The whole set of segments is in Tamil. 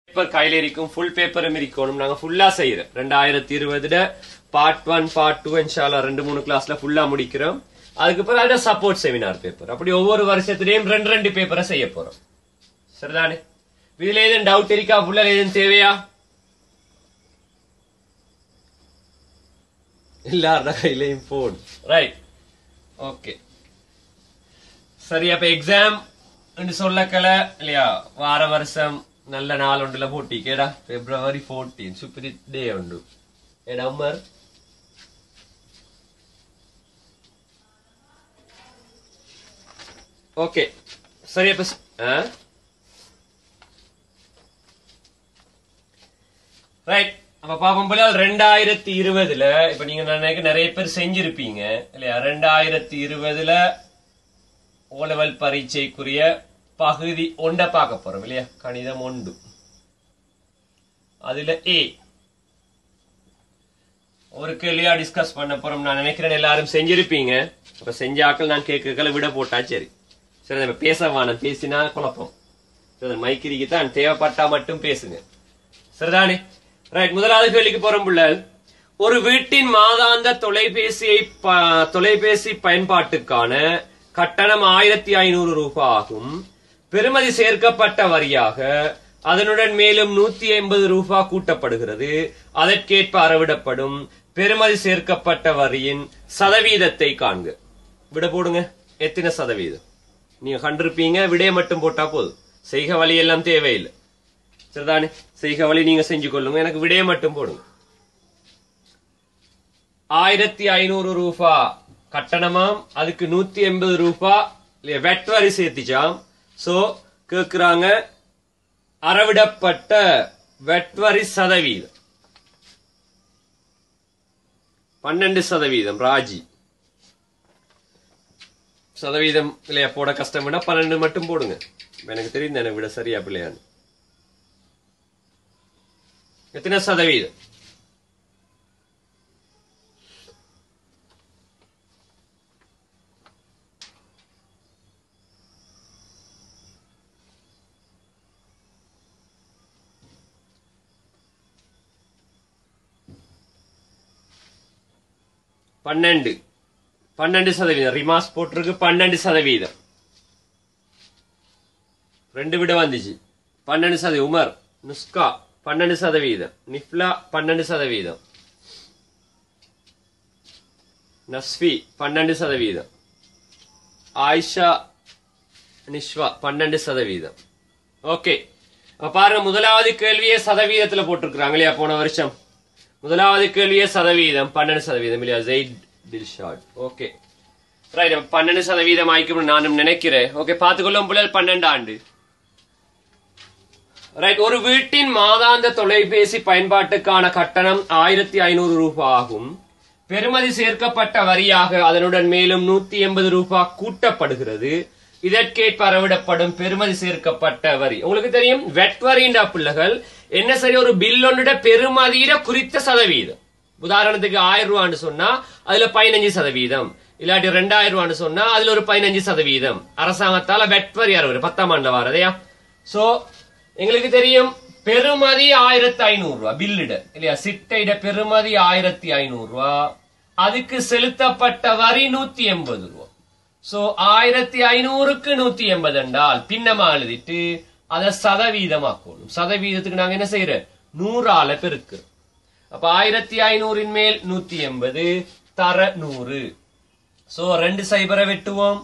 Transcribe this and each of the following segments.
பேப்பர் கையில இருக்கும் ஃபுல் பேப்பரும் இருக்கணும் நாங்க ஃபுல்லா செய்யறோம் ரெண்டாயிரத்தி இருபதுல பார்ட் ஒன் பார்ட் டூ இன்ஷால்லா ரெண்டு மூணு கிளாஸ்ல ஃபுல்லா முடிக்கிறோம் அதுக்கு பிறகு அதோட சப்போர்ட் செமினார் பேப்பர் அப்படி ஒவ்வொரு வருஷத்துலயும் ரெண்டு ரெண்டு பேப்பரை செய்ய போறோம் சரிதானே இதுல ஏதும் டவுட் இருக்கா ஃபுல்லா ஏதும் தேவையா எல்லாரோட கையிலையும் போன் ரைட் ஓகே சரி அப்ப எக்ஸாம் சொல்லக்கல இல்லையா வார வருஷம் நல்ல நாள் உண்டுல போட்டி கேடா பிப்ரவரி ஃபோர்டீன் சுப்ரி டே உண்டு ஏடா உமர் ஓகே சரி அப்ப ஸ்- ஆ ரைட் அப்ப பாப்போம் போல ரெண்டாயிரத்தி இருபதுல இப்ப நீங்க நான் நினைக்கிறேன் நிறைய பேர் செஞ்சிருப்பீங்க இல்லையா ரெண்டாயிரத்தி இருபதுல ஓ லெவல் பரீட்சைக்குரிய பகுதி ஒன்றை பார்க்க போறோம் இல்லையா கணிதம் ஒன்று அதுல ஏ ஒரு கேள்வியா டிஸ்கஸ் பண்ண போறோம் நான் நினைக்கிறேன் எல்லாரும் செஞ்சிருப்பீங்க அப்ப செஞ்சாக்கள் நான் கேட்கல விட போட்டா சரி சரி நம்ம பேச வேணாம் பேசினா குழப்பம் சரி மைக்கிரிக்கு தான் தேவைப்பட்டா மட்டும் பேசுங்க சரிதானே ரைட் முதலாவது கேள்விக்கு போறோம் புள்ள ஒரு வீட்டின் மாதாந்த தொலைபேசியை ப- தொலைபேசி பயன்பாட்டுக்கான கட்டணம் ஆயிரத்தி ஐநூறு ரூபாய் ஆகும் பெறுமதி சேர்க்கப்பட்ட வரியாக அதனுடன் மேலும் நூத்தி ஐம்பது ரூபாய் கூட்டப்படுகிறது அதற்கேற்ப அறவிடப்படும் பெறுமதி சேர்க்கப்பட்ட வரியின் சதவீதத்தை காண்க விட போடுங்க எத்தனை சதவீதம் நீங்க கண்டிருப்பீங்க விடைய மட்டும் போட்டா போதும் செய்க வழி எல்லாம் தேவையில்லை சரிதானே செய்க வழி நீங்க செஞ்சு கொள்ளுங்க எனக்கு விடைய மட்டும் போடுங்க ஆயிரத்தி ஐநூறு ரூபா கட்டணமாம் அதுக்கு நூத்தி எண்பது ரூபா வெட் வரி சேர்த்திச்சாம் சோ கேக்குறாங்க அறவிடப்பட்ட வெட் வரி சதவீதம் பன்னெண்டு சதவீதம் ராஜி சதவீதம் இல்லையா போட கஷ்டம்னா பன்னெண்டு மட்டும் போடுங்க எனக்கு தெரியும் எனக்கு விட சரியா பிள்ளையான்னு எத்தனை சதவீதம் பன்னெண்டு பன்னெண்டு சதவீதம் ரிமாஸ் போட்டிருக்கு பன்னெண்டு சதவீதம் ரெண்டு விட வந்துச்சு பன்னெண்டு சதவீதம் உமர் நுஸ்கா பன்னெண்டு சதவீதம் நிஃப்லா பன்னெண்டு சதவீதம் நஸ்வி பன்னெண்டு சதவீதம் ஆயிஷா நிஷ்வா பன்னெண்டு சதவீதம் ஓகே அப்ப பாருங்க முதலாவது கேள்வியே சதவீதத்துல போட்டிருக்கிறாங்க இல்லையா போன வருஷம் முதலாவது கேள்வியே சதவீதம் பன்னெண்டு சதவீதம் இல்லையா ஜெயிட் டில்ஷாட் ஓகே ரைட் பன்னெண்டு சதவீதம் ஆயிக்கும்னு நானும் நினைக்கிறேன் ஓகே பார்த்துக்கொள்ளும் பிள்ளைகள் பன்னெண்டு ஆண்டு ரைட் ஒரு வீட்டின் மாதாந்த தொலைபேசி பயன்பாட்டுக்கான கட்டணம் ஆயிரத்தி ஐநூறு ரூபாய் ஆகும் பெறுமதி சேர்க்கப்பட்ட வரியாக அதனுடன் மேலும் நூத்தி எண்பது ரூபாய் கூட்டப்படுகிறது இதற்கேற்ப அறவிடப்படும் பெறுமதி சேர்க்கப்பட்ட வரி உங்களுக்கு தெரியும் வெட் வரின்ற பிள்ளைகள் என்ன சரி ஒரு பில் ஒன்றுட பெறுமதியிட குறித்த சதவீதம் உதாரணத்துக்கு ஆயிரம் ரூபான்னு சொன்னா அதுல பதினஞ்சு சதவீதம் இல்லாட்டி ரெண்டாயிரம் ரூபான்னு சொன்னா அதுல ஒரு பதினஞ்சு சதவீதம் அரசாங்கத்தால வெட் வரி அறுவரு பத்தாம் ஆண்டுல வரதையா சோ எங்களுக்கு தெரியும் பெறுமதி ஆயிரத்தி ஐநூறு ரூபாய் பில்லிட இல்லையா சிட்டையிட பெறுமதி ஆயிரத்தி ஐநூறு ரூபாய் அதுக்கு செலுத்தப்பட்ட வரி நூத்தி எண்பது ரூபாய் சோ ஆயிரத்தி ஐநூறுக்கு நூத்தி எண்பது என்றால் பின்னமா எழுதிட்டு அதை சதவீதமாக்கணும் சதவீதத்துக்கு நாங்க என்ன செய்யறோம் நூறால பெருக்கு அப்ப ஆயிரத்தி ஐநூறின் மேல் நூத்தி எண்பது தர நூறு சோ ரெண்டு சைபரை வெட்டுவோம்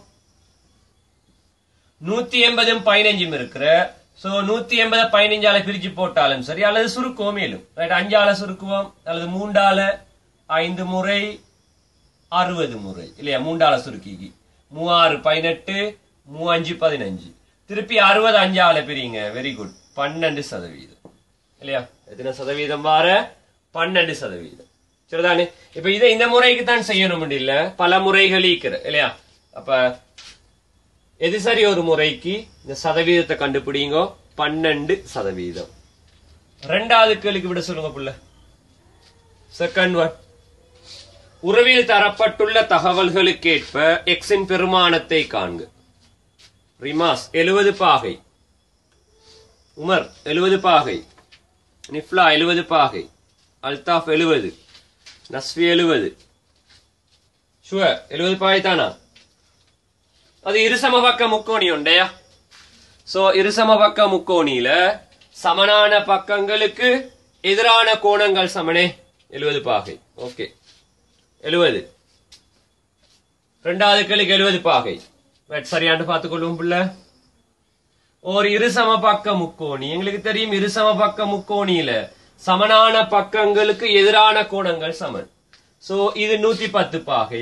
நூத்தி எண்பதும் பதினஞ்சும் இருக்கிற சோ நூத்தி எண்பதை பதினஞ்சால பிரிச்சு போட்டாலும் சரி அல்லது சுருக்குவோம் மேலும் ரைட் அஞ்சால சுருக்குவோம் அல்லது மூண்டால ஐந்து முறை அறுபது முறை இல்லையா மூண்டால சுருக்கி மூவாறு பதினெட்டு மூவஞ்சு பதினஞ்சு திருப்பி அறுபது அஞ்சால பிரிங்க வெரி குட் பன்னெண்டு சதவீதம் இல்லையா எத்தனை சதவீதம் வார பன்னெண்டு சதவீதம் சரிதானே இப்ப இதை இந்த முறைக்கு தான் செய்யணும் இல்ல பல முறைகள் ஈக்கிற இல்லையா அப்ப எது சரி ஒரு முறைக்கு இந்த சதவீதத்தை கண்டுபிடிங்க பன்னெண்டு சதவீதம் ரெண்டாவது கேள்விக்கு விட சொல்லுங்க புள்ள செகண்ட் ஒன் உறவில் தரப்பட்டுள்ள தகவல்களுக்கேற்ப எக்ஸின் பெருமானத்தை காண்க ரிமாஸ் எழுவது பாகை உமர் எழுவது பாகை நிஃப்லா எழுபது பாகை அல்தாஃப் எழுபது நஸ்வி எழுபது ஷுவர் எழுபது பாகை தானா அது இருசம பக்க முக்கோணி உண்டையா சோ இருசம பக்க முக்கோணியில சமனான பக்கங்களுக்கு எதிரான கோணங்கள் சமனே எழுபது பாகை ஓகே எழுபது ரெண்டாவது கேள்விக்கு எழுபது பாகை Right, சரியான்னு பார்த்துக்கொள்ளும் பிள்ளை ஒரு இருசம பக்க முக்கோணி எங்களுக்கு தெரியும் இருசம பக்க முக்கோணியில சமனான பக்கங்களுக்கு எதிரான கோணங்கள் சமன் சோ இது நூத்தி பத்து பாகை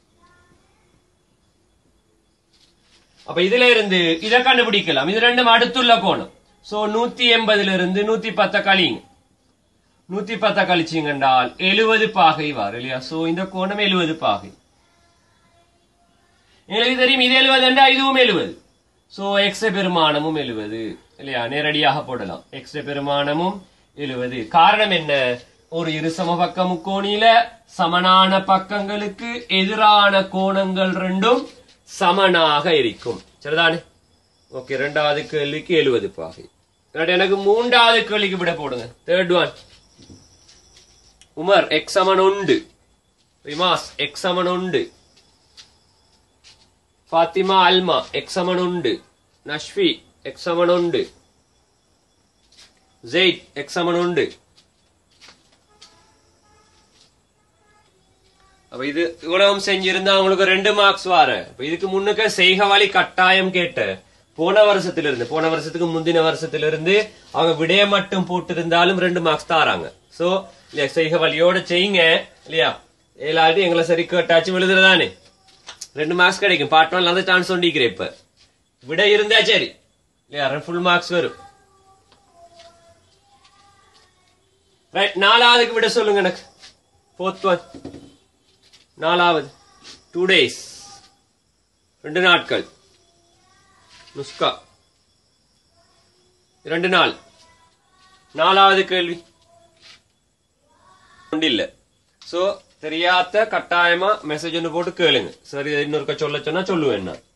அப்ப இதுல இருந்து இதை கண்டுபிடிக்கலாம் இது ரெண்டும் அடுத்துள்ள கோணம் சோ நூத்தி எண்பதுல இருந்து நூத்தி பத்த கழிங்க நூத்தி பத்த கழிச்சிங்கன்றால் எழுபது பாகை வரும் இல்லையா சோ இந்த கோணம் எழுபது பாகை எங்களுக்கு தெரியும் இது எழுபது என்றா இதுவும் எழுபது சோ எக்ஸ் பெருமானமும் எழுபது இல்லையா நேரடியாக போடலாம் எக்ஸ் பெருமானமும் எழுபது காரணம் என்ன ஒரு இரு சமபக்க முக்கோணியில சமனான பக்கங்களுக்கு எதிரான கோணங்கள் ரெண்டும் சமனாக இருக்கும் சரிதானே ஓகே ரெண்டாவது கேள்விக்கு எழுபது பாகை இல்லாட்டி எனக்கு மூன்றாவது கேள்விக்கு விட போடுங்க தேர்ட் ஒன் உமர் எக்ஸ் சமன் உண்டு ரிமாஸ் எக்ஸ் சமன் உண்டு ഫാത്തിമ അൽമ എക്സമണുണ്ട് നഷ്ഫി എക്സമണുണ്ട് സെയ്ദ് എക്സമണുണ്ട് அப்ப இது இவ்வளவும் செஞ்சிருந்தா உங்களுக்கு ரெண்டு மார்க்ஸ் வார அப்ப இதுக்கு முன்னுக்க செய்க வழி கட்டாயம் கேட்ட போன வருஷத்துல இருந்து போன வருஷத்துக்கு முந்தின வருஷத்துல இருந்து அவங்க விடைய மட்டும் போட்டு இருந்தாலும் ரெண்டு மார்க்ஸ் தாராங்க சோ இல்லையா செய்க வழியோட செய்யுங்க இல்லையா எல்லாரும் எங்களை சரி கேட்டாச்சும் எழுதுறதானே ரெண்டு மார்க்ஸ் கிடைக்கும் பார்ட் ஒன்ல வந்து சான்ஸ் ஒண்டிக்கிறேன் இப்ப விட இருந்தா சரி இல்லையா ஃபுல் மார்க்ஸ் வரும் ரைட் நாலாவதுக்கு விட சொல்லுங்க எனக்கு ஃபோர்த் ஒன் நாலாவது டூ டேஸ் ரெண்டு நாட்கள் நுஸ்கா ரெண்டு நாள் நாலாவது கேள்வி ஒன்று இல்ல சோ தெரியாத கட்டாயமா மெசேஜ் ஒன்று போட்டு கேளுங்க சரி இதை இன்னொருக்க சொல்ல சொன்னா சொல்லுவேன் நான்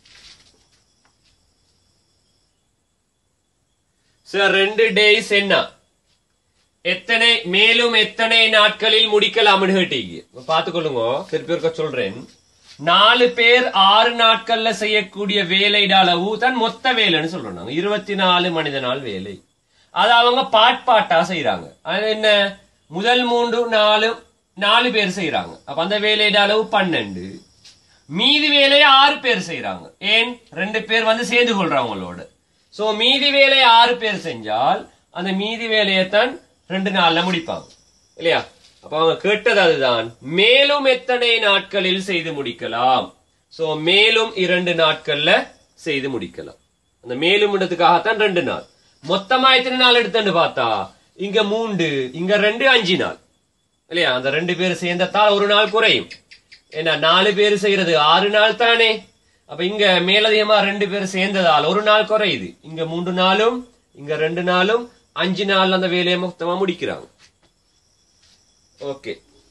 சார் ரெண்டு டேஸ் என்ன எத்தனை மேலும் எத்தனை நாட்களில் முடிக்கலாம்னு கேட்டீங்க இப்ப பாத்துக்கொள்ளுங்க திருப்பி ஒருக்க சொல்றேன் நாலு பேர் ஆறு நாட்கள்ல செய்யக்கூடிய வேலைட அளவு தான் மொத்த வேலைன்னு சொல்றோம் நாங்க இருபத்தி நாலு மனித நாள் வேலை அது அவங்க பாட் பாட்டா செய்யறாங்க அது என்ன முதல் மூன்று நாலு நாலு பேர் செய்யறாங்க அப்ப அந்த வேலையிட அளவு பன்னெண்டு மீதி வேலையை ஆறு பேர் செய்யறாங்க ஏன் ரெண்டு பேர் வந்து சேர்ந்து கொள்றவங்களோட சோ மீதி வேலையை ஆறு பேர் செஞ்சால் அந்த மீதி வேலையைத்தான் ரெண்டு நாள்ல முடிப்பாங்க இல்லையா அப்ப அவங்க கேட்டது அதுதான் மேலும் எத்தனை நாட்களில் செய்து முடிக்கலாம் சோ மேலும் இரண்டு நாட்கள்ல செய்து முடிக்கலாம் அந்த மேலும் இடத்துக்காகத்தான் ரெண்டு நாள் மொத்தமா எத்தனை நாள் எடுத்துன்னு பார்த்தா இங்க மூன்று இங்க ரெண்டு அஞ்சு நாள் இல்லையா அந்த ரெண்டு பேர் சேர்ந்ததால் ஒரு நாள் குறையும் ஏன்னா நாலு பேர் செய்யறது ஆறு நாள் தானே அப்ப இங்க மேலதிகமா ரெண்டு பேர் சேர்ந்ததால் ஒரு நாள் குறையுது இங்க மூன்று நாளும் இங்க ரெண்டு நாளும் அஞ்சு நாள் அந்த வேலையை மொத்தமா முடிக்கிறாங்க ஓகே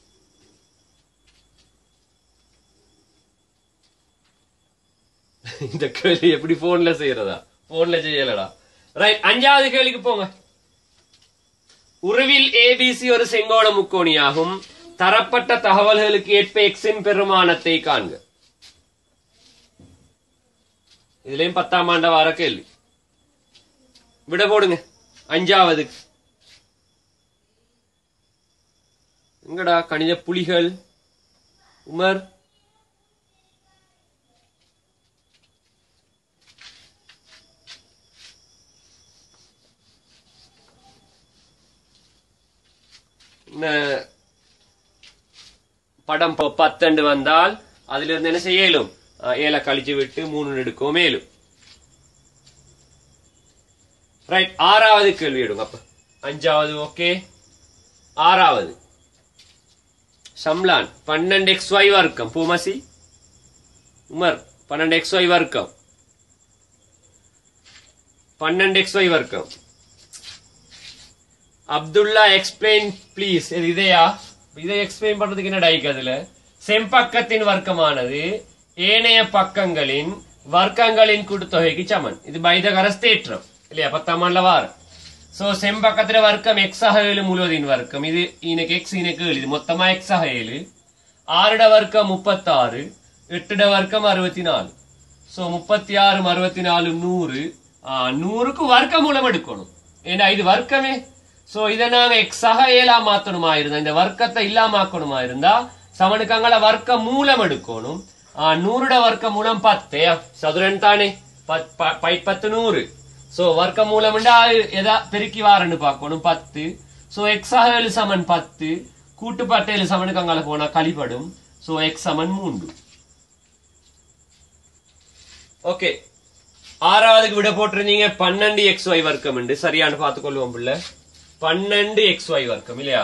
இந்த கேள்வி எப்படி போன்ல செய்யறதா போன்ல செய்யலடா ரைட் அஞ்சாவது கேள்விக்கு போங்க உருவில் ஏபிசி ஒரு செங்கோண முக்கோணியாகும் தரப்பட்ட தகவல்களுக்கு ஏற்ப எக்ஸின் பெருமானத்தை காண்க இதுலயும் பத்தாம் ஆண்ட வார கேள்வி விட போடுங்க அஞ்சாவது எங்கடா கணித புலிகள் உமர் என்ன படம் இப்போ பத்தண்டு வந்தால் அதுல இருந்து என்ன செய்ய இயலும் அஹ், ஏழை கழிச்சு விட்டு மூணு எடுக்கும் மேலும் ரைட் ஆறாவது கேள்வி எடுங்க அப்ப அஞ்சாவது ஓகே ஆறாவது ஷம்லான் பன்னெண்டு எக்ஸ் ஒய் வர்க்கம் பூமசி உமர் பன்னெண்டு எக்ஸ் ஒய் வர்க்கம் பன்னெண்டு எக்ஸ் ஒய் வர்க்கம் அப்துல்லா எக்ஸ்பிளைன் ப்ளீஸ் இது இதையா இதை எக்ஸ்பிளைன் பண்றதுக்கு என்ன டைக் அதுல செம்பக்கத்தின் வர்க்கமானது ஏனைய பக்கங்களின் வர்க்கங்களின் கூட்டுத்தொகைக்கு சமன் இது பைதகரஸ் தேற்றம் இல்லையா பத்தாம் ஆண்டுல வார சோ செம்பக்கத்துல வர்க்கம் எக்ஸ் ஆக ஏழு முழுவதின் வர்க்கம் இது இன்னைக்கு எக்ஸ் இன்னைக்கு ஏழு இது மொத்தமா எக்ஸ் ஆக ஏழு ஆறுட வர்க்கம் முப்பத்தாறு எட்டுட வர்க்கம் அறுபத்தி நாலு சோ முப்பத்தி ஆறு அறுபத்தி நாலு நூறு ஆ, நூறுக்கு வர்க்க மூலம் எடுக்கணும் ஏன்னா இது வர்க்கமே சோ இதை நாங்க எக்ஸ் ஆக ஏழா மாத்தணுமா இருந்தா இந்த வர்க்கத்தை இல்லாமாக்கணுமா இருந்தா சமனுக்கு அங்கள வர்க்க மூலம் எடுக்கணும் ஆ, நூறுட வர்க்க மூலம் பத்து ஏ, சதுரன் தானே பத்- ப- பை பத்து நூறு சோ வர்க்க மூலம் எதா பெருக்கி வாரன்னு பார்க்கணும் பத்து சோ எக்ஸ் ஆக ஏழு சமன் பத்து கூட்டு பத்து ஏழு சமனுக்கு அங்கால போனா கழிப்படும் சோ எக்ஸ் சமன் மூன்று ஓகே ஆறாவதுக்கு விட போட்டிருந்தீங்க பன்னெண்டு எக்ஸ் ஒய் வர்க்கம் உண்டு சரியானு பார்த்துக்கொள்வோம் பிள்ளை பன்னெண்டு எக்ஸ் ஒய் வர்க்கம் இல்லையா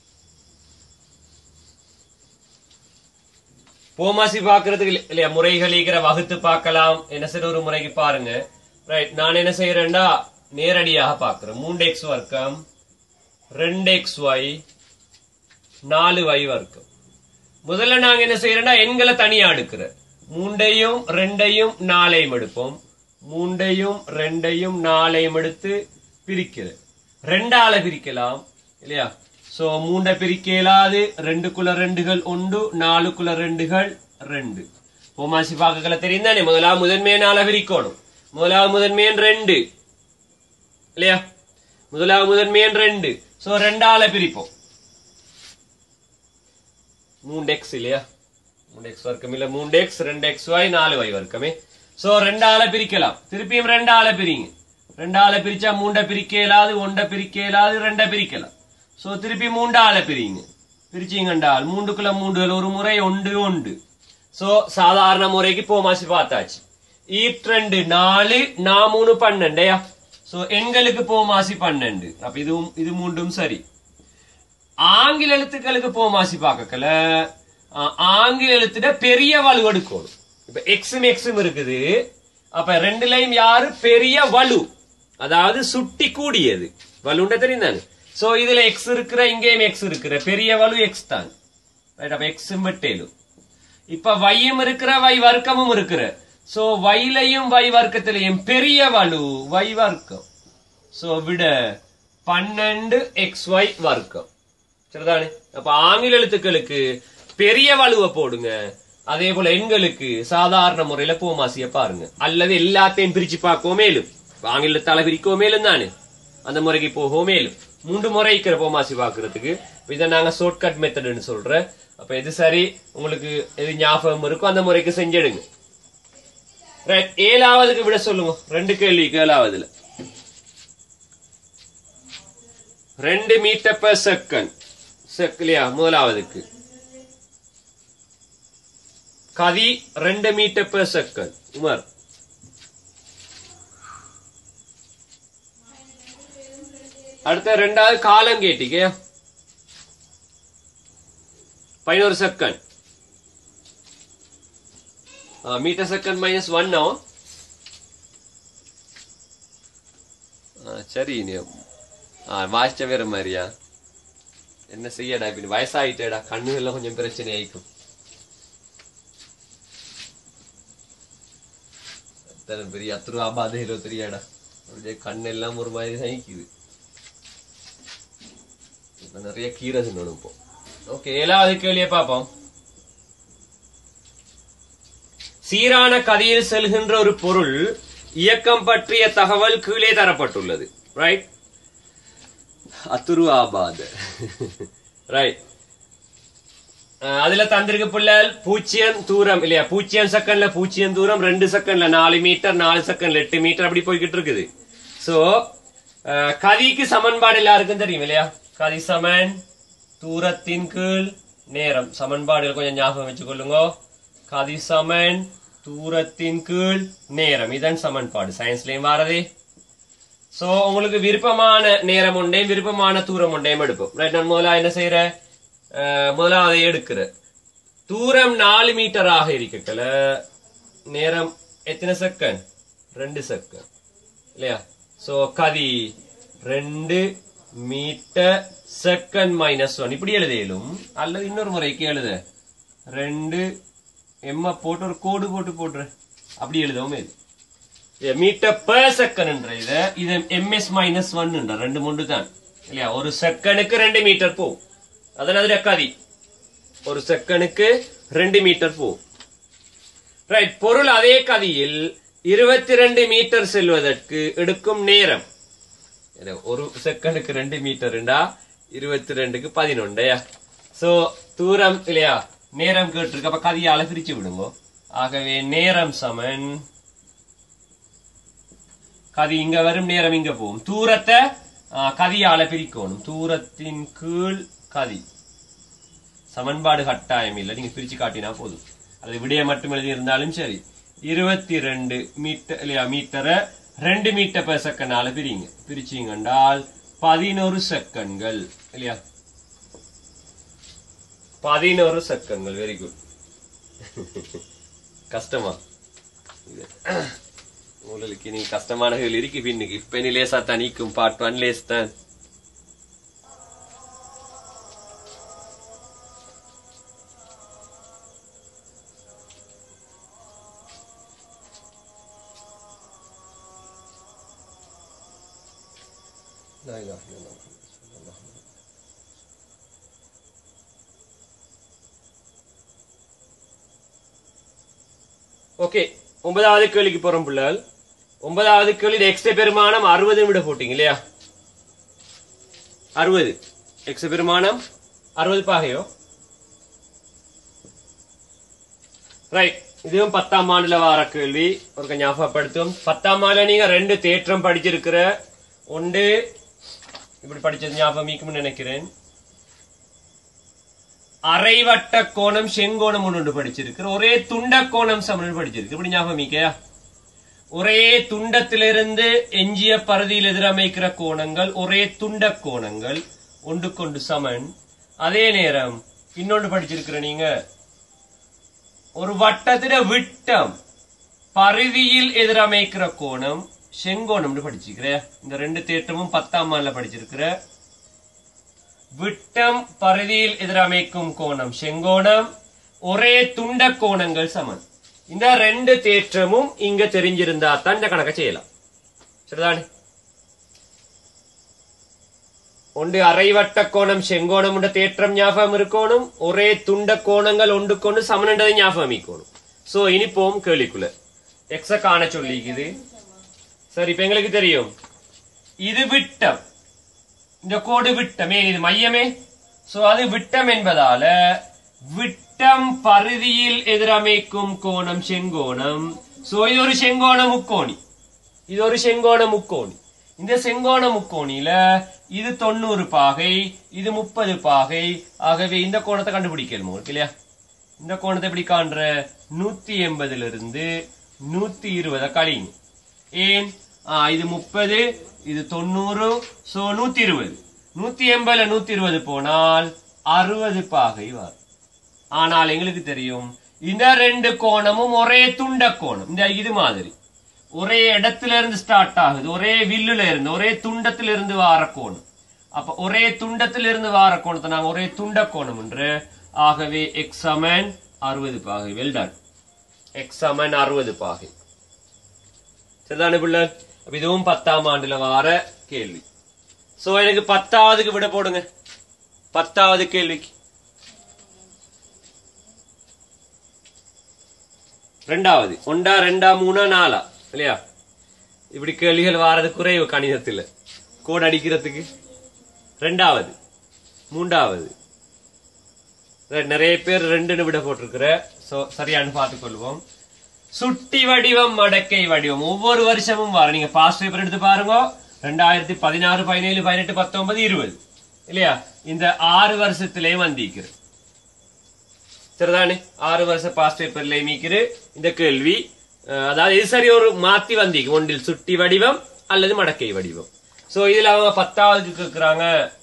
போமாசி பாக்குறதுக்கு இல்ல- இல்லையா முறைகள் இருக்கிற வகுத்து பார்க்கலாம் என்ன சரி ஒரு முறைக்கு பாருங்க ரைட் நான் என்ன செய்யறேன்டா நேரடியாக பார்க்கிறேன் மூன்று எக்ஸ் வர்க்கம் ரெண்டு எக்ஸ் ஒய் நாலு ஒய் வர்க்கம் முதல்ல நாங்க என்ன செய்யறோம்னா எண்களை தனியா எடுக்கிறோம் மூண்டையும் ரெண்டையும் நாலையும் எடுப்போம் மூண்டையும் ரெண்டையும் நாலையும் எடுத்து பிரிக்கிறேன் ரெண்டால பிரிக்கலாம் இல்லையா சோ மூண்டை பிரிக்க இயலாது ரெண்டுக்குள்ள ரெண்டுகள் உண்டு நாலுக்குள்ள ரெண்டுகள் ரெண்டு போமாசி பாக்கல தெரியும் தானே முதலாவது முதன்மையை நாள பிரிக்கணும் முதலாவது முதன்மையன் ரெண்டு இல்லையா முதலாவது முதன்மையன் ரெண்டு சோ ரெண்டால பிரிப்போம் மூன்று எக்ஸ் இல்லையா மூன்று எக்ஸ் வர்க்கம் இல்ல மூன்று எக்ஸ் ரெண்டு எக்ஸ் ஒய் நாலு ஒய் வர்க்கமே சோ ரெண்டால பிரிக்கலாம் திருப்பியும் ரெண்டால பிரிங்க ரெண்டால பிரிச்சா மூண்டை பிரிக்க இயலாது ஒன்றை பிரிக்க இயலாது ரெண்டை பிரிக்கலாம் சோ திருப்பி மூண்டால பிரிங்க பிரிச்சீங்கண்டால் மூண்டுக்குள்ள மூண்டுகள் ஒரு முறை ஒன்று ஒன்று சோ சாதாரண முறைக்கு போமாசி பார்த்தாச்சு ஈட் ரெண்டு நாலு நா மூணு பன்னெண்டையா சோ எண்களுக்கு போமாசி பன்னெண்டு அப்ப இதுவும் இது மூண்டும் சரி ஆங்கில எழுத்துக்களுக்கு போமாசி பார்க்கல ஆ- ஆங்கில எழுத்துட பெரிய வலு எடுக்கணும் இப்ப எக்ஸும் எக்ஸும் இருக்குது அப்ப ரெண்டுலயும் யாரு பெரிய வலு அதாவது சுட்டி கூடியது வலுண்ட தெரியும் தானே சோ இதுல எக்ஸ் இருக்கிற இங்கேயும் எக்ஸ் இருக்கிற பெரிய வலு எக்ஸ் தான் ரைட் அப்ப எக்ஸும் வெட்டேலும் இப்ப வையும் இருக்கிற வை வர்க்கமும் இருக்கிற சோ வைலையும் வை வர்க்கத்திலையும் பெரிய வலு வை வர்க்கம் சோ விட பன்னெண்டு எக்ஸ் ஒய் வர்க்கம் சரிதானே அப்ப ஆங்கில எழுத்துக்களுக்கு பெரிய வலுவை போடுங்க அதே போல எண்களுக்கு சாதாரண முறையில போமாசிய பாருங்க அல்லது எல்லாத்தையும் பிரிச்சு பார்க்கவும் மேலும் இப்ப ஆங்கிலத்தால பிரிக்கவும் மேலும் தானே அந்த முறைக்கு போகவும் மேலும் மூன்று முறை இருக்கிற போமாசி பாக்குறதுக்கு இப்ப இதை நாங்க ஷார்ட்கட் மெத்தட்னு சொல்றேன் அப்ப எது சரி உங்களுக்கு எது ஞாபகம் இருக்கோ அந்த முறைக்கு செஞ்சிடுங்க ரைட் ஏழாவதுக்கு விட சொல்லுங்க ரெண்டு கேள்விக்கு ஏழாவதுல ரெண்டு மீட்டர் per செகண்ட் செக் இல்லையா முதலாவதுக்கு கதி ரெண்டு மீட்டர் per செகண்ட் உமர் அடுத்த ரெண்டாவது காலம் கேட்டீங்க பதினோரு second metre second minus one சரி நீ ஆ வாசிச்ச வேற மாதிரியா என்ன செய்யடா இப்ப வயசாயிட்டேடா கண்ணுகள்லாம் கொஞ்சம் பிரச்சனை ஆயிக்கும் அத்தனை பெரிய அத்து ரூபா பாதையில தெரியாடா அப்படியே கண்ணெல்லாம் ஒரு மாதிரி சகிக்குது இப்ப நிறைய கீரை தின்னணும் இப்போ ஓகே ஏழாவது கேள்வியை பார்ப்போம் சீரான கதியில் செல்கின்ற ஒரு பொருள் இயக்கம் பற்றிய தகவல் கீழே தரப்பட்டுள்ளது ரைட் அத்துருவாபாத் ரைட் அதுல தந்திருக்கு பிள்ளைகள் பூஜ்ஜியம் தூரம் இல்லையா பூஜ்ஜியம் செகண்ட்ல பூஜ்ஜியம் தூரம் ரெண்டு செகண்ட்ல நாலு மீட்டர் நாலு செகண்ட்ல எட்டு மீட்டர் அப்படி போய்கிட்டு இருக்குது சோ கதிக்கு சமன்பாடு எல்லாருக்கும் தெரியும் இல்லையா கதி சமன் தூரத்தின் கீழ் நேரம் சமன்பாடுகள் கொஞ்சம் ஞாபகம் வச்சுக்கொள்ளுங்க கதி சமன் தூரத்தின் கீழ் நேரம் இதன் சமன்பாடு சயின்ஸ்லயும் வாரதே சோ உங்களுக்கு விருப்பமான நேரம் உண்டையும் விருப்பமான தூரம் உண்டையும் எடுப்போம் ரைட் நான் முதல்ல என்ன செய்யறேன் அஹ், முதல்ல அதை எடுக்கிற தூரம் நாலு மீட்டராக இருக்கல நேரம் எத்தனை செகண்ட் ரெண்டு செகண்ட் இல்லையா சோ கதி ரெண்டு மீட்டர் செகண்ட் மைனஸ் ஒன் இப்படி எழுதியலும் அல்லது இன்னொரு முறைக்கு எழுத ரெண்டு எம்ம போட்டு ஒரு கோடு போட்டு போட்டுரு அப்படி எழுதவும் இது மீட்டர் per செகண்ட் இது இது எம்எஸ் மைனஸ் ஒன் ரெண்டு மூன்று தான் இல்லையா ஒரு செகண்டுக்கு ரெண்டு மீட்டர் போகும் அதனால கதி ஒரு செகண்டுக்கு ரெண்டு மீட்டர் போகும் ரைட் பொருள் அதே கதியில் இருபத்தி ரெண்டு மீட்டர் செல்வதற்கு எடுக்கும் நேரம் இது ஒரு செகண்டுக்கு ரெண்டு மீட்டர்ண்டா இருபத்தி ரெண்டுக்கு பதினொண்டையா சோ தூரம் இல்லையா நேரம் கேட்டிருக்கு அப்ப கதியால பிரிச்சு விடுங்க ஆகவே நேரம் சமன் கதி இங்க வரும் நேரம் இங்க போகும் தூரத்தை ஆ, கதியால பிரிக்கணும் தூரத்தின் கீழ் கதி சமன்பாடு கட்டாயம் இல்லை நீங்க பிரிச்சு காட்டினா போதும் அது விடைய மட்டும் எழுதி இருந்தாலும் சரி இருபத்தி ரெண்டு மீட்டர் இல்லையா மீட்டரை ரெண்டு மீட்டர் per செகண்டால பிரிங்க பிரிச்சீங்கன்றால் பதினோரு செகண்ட்கள் இல்லையா பதினோரு செகண்ட்கள் வெரி குட் கஷ்டமா இது. உங்களுக்கு நீ கஷ்டமான கேள்வி இருக்கு பின்னுக்கு இப்ப நீ லேசா தனிக்கும் பார்ட் ஒன் லேஸ் தான் لا إله إلا الله محمد رسول الله. ஓகே ஒன்பதாவது கேள்விக்கு போறோம் பிள்ளைகள் ஒன்பதாவது கேள்வி எக்ஸ் பெருமானம் அறுபது விட போட்டீங்க இல்லையா அறுபது எக்ஸ் பெருமானம் அறுபது பாகையோ ரைட் இதுவும் பத்தாம் ஆண்டுல வார கேள்வி ஒரு ஞாபகப்படுத்தும் பத்தாம் ஆண்டுல நீங்க ரெண்டு தேற்றம் படிச்சிருக்கிற ஒன்று இப்படி படிச்சது ஞாபகம் மீக்கும்னு நினைக்கிறேன் அரைவட்ட கோணம் செங்கோணம் ஒன்று படிச்சிருக்கு ஒரே துண்ட கோணம் சமன் படிச்சிருக்கு இப்படி ஞாபகம் மீக்கையா ஒரே துண்டத்திலிருந்து எஞ்சிய பரதியில் எதிரமைக்கிற கோணங்கள் ஒரே துண்ட கோணங்கள் ஒன்றுக்கொண்டு சமன் அதே நேரம் இன்னொன்று படிச்சிருக்கிற நீங்க ஒரு வட்டத்திட விட்டம் பரிதியில் எதிரமைக்கிற கோணம் செங்கோணம்னு படிச்சிருக்கிற இந்த ரெண்டு தேற்றமும் பத்தாம் ஆண்டுல படிச்சிருக்கிற விட்டம் பரிதியில் எதிரமைக்கும் கோணம் செங்கோணம் ஒரே துண்ட கோணங்கள் சமன் இந்த ரெண்டு தேற்றமும் இங்க தெரிஞ்சிருந்தா தான் இந்த கணக்கை செய்யலாம் சரிதானே ஒன்று அரைவட்ட கோணம் செங்கோணம் என்ற தேற்றம் ஞாபகம் இருக்கணும் ஒரே துண்ட கோணங்கள் ஒன்றுக்கொண்டு சமனண்டதை ஞாபகம் இருக்கணும் சோ இனி போம் கேள்விக்குள்ள எக்ஸ காண சொல்லிக்குது சரி இப்ப எங்களுக்கு தெரியும் இது விட்டம் இந்த கோடு விட்டமே இது மையமே சோ அது விட்டம் என்பதால விட்டம் பரிதியில் எதிரமைக்கும் கோணம் செங்கோணம் சோ இது ஒரு செங்கோண முக்கோணி இது ஒரு செங்கோண முக்கோணி இந்த செங்கோண முக்கோணியில இது தொண்ணூறு பாகை இது முப்பது பாகை ஆகவே இந்த கோணத்தை கண்டுபிடிக்கணும் உங்களுக்கு இல்லையா இந்த கோணத்தை எப்படி காண்ற நூத்தி எண்பதுல இருந்து நூத்தி இருபதை கழிங்க ஏன் ஆ, இது முப்பது இது தொண்ணூறு சோ நூத்தி இருபது நூத்தி எண்பதுல நூத்தி இருபது போனால் அறுபது பாகை வரும் ஆனால் எங்களுக்கு தெரியும் இந்த ரெண்டு கோணமும் ஒரே துண்ட கோணம் இந்த இது மாதிரி ஒரே இடத்துல இருந்து ஸ்டார்ட் ஆகுது ஒரே வில்லுல இருந்து ஒரே துண்டத்துல இருந்து வார கோணம் அப்ப ஒரே துண்டத்துல இருந்து வார கோணத்தை நாங்க ஒரே துண்ட கோணம் என்று ஆகவே எக்ஸ் சமன் அறுபது பாகை வெல்டன் எக்ஸ் சமன் அறுபது பாகை சரிதானே பிள்ளை அப்ப இதுவும் பத்தாம் ஆண்டுல வார கேள்வி சோ எனக்கு பத்தாவதுக்கு விட போடுங்க பத்தாவது கேள்விக்கு ரெண்டாவது ஒண்டா ரெண்டா மூணா நாலா இல்லையா இப்படி கேள்விகள் வாரது குறைவு கணிதத்தில் கோட் அடிக்கிறதுக்கு ரெண்டாவது மூன்றாவது Right, நிறைய பேர் ரெண்டுன்னு விட போட்டிருக்கிற சோ சரியானு பார்த்துக்கொள்வோம் சுட்டி வடிவம் மடக்கை வடிவம் ஒவ்வொரு வருஷமும் வர நீங்க பாஸ்ட் பேப்பர் எடுத்து பாருங்க ரெண்டாயிரத்தி பதினாறு பதினேழு பதினெட்டு பத்தொன்பது இருபது இல்லையா இந்த ஆறு வருஷத்திலே வந்திருக்கிறது சரிதானே ஆறு வருஷ பாஸ்ட் பேப்பர்ல மீக்கிற இந்த கேள்வி அஹ், அதாவது இது சரி ஒரு மாத்தி வந்திருக்கு ஒன்றில் சுட்டி வடிவம் அல்லது மடக்கை வடிவம் சோ இதுல அவங்க பத்தாவது கேக்குறாங்க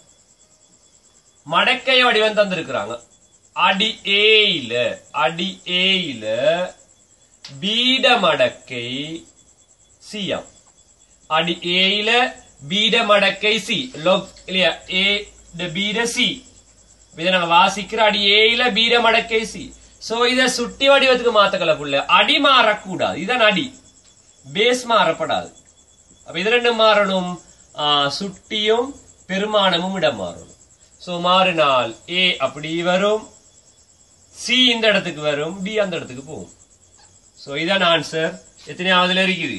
மடக்கை வடிவம் தந்திருக்கிறாங்க அடி ஏயில அடி ஏயில பீட மடக்கை சிஎம் அடி ஏயில பீட மடக்கை சி லொக் இல்லையா ஏ பீட சி இதை நாங்க வாசிக்கிற அடி ஏயில பீட மடக்கை சி சோ இத சுட்டி வடிவத்துக்கு மாத்தக்கல புள்ள அடி மாறக்கூடாது இதான் அடி பேஸ் மாறப்படாது அப்ப இது ரெண்டும் மாறணும் ஆ, சுட்டியும் பெருமானமும் இடம் மாறணும் சோ மாறினால் ஏ அப்படி வரும் சி இந்த இடத்துக்கு வரும் பி அந்த இடத்துக்கு போகும் சோ இதான் ஆன்சர் எத்தனையாவதுல இருக்குது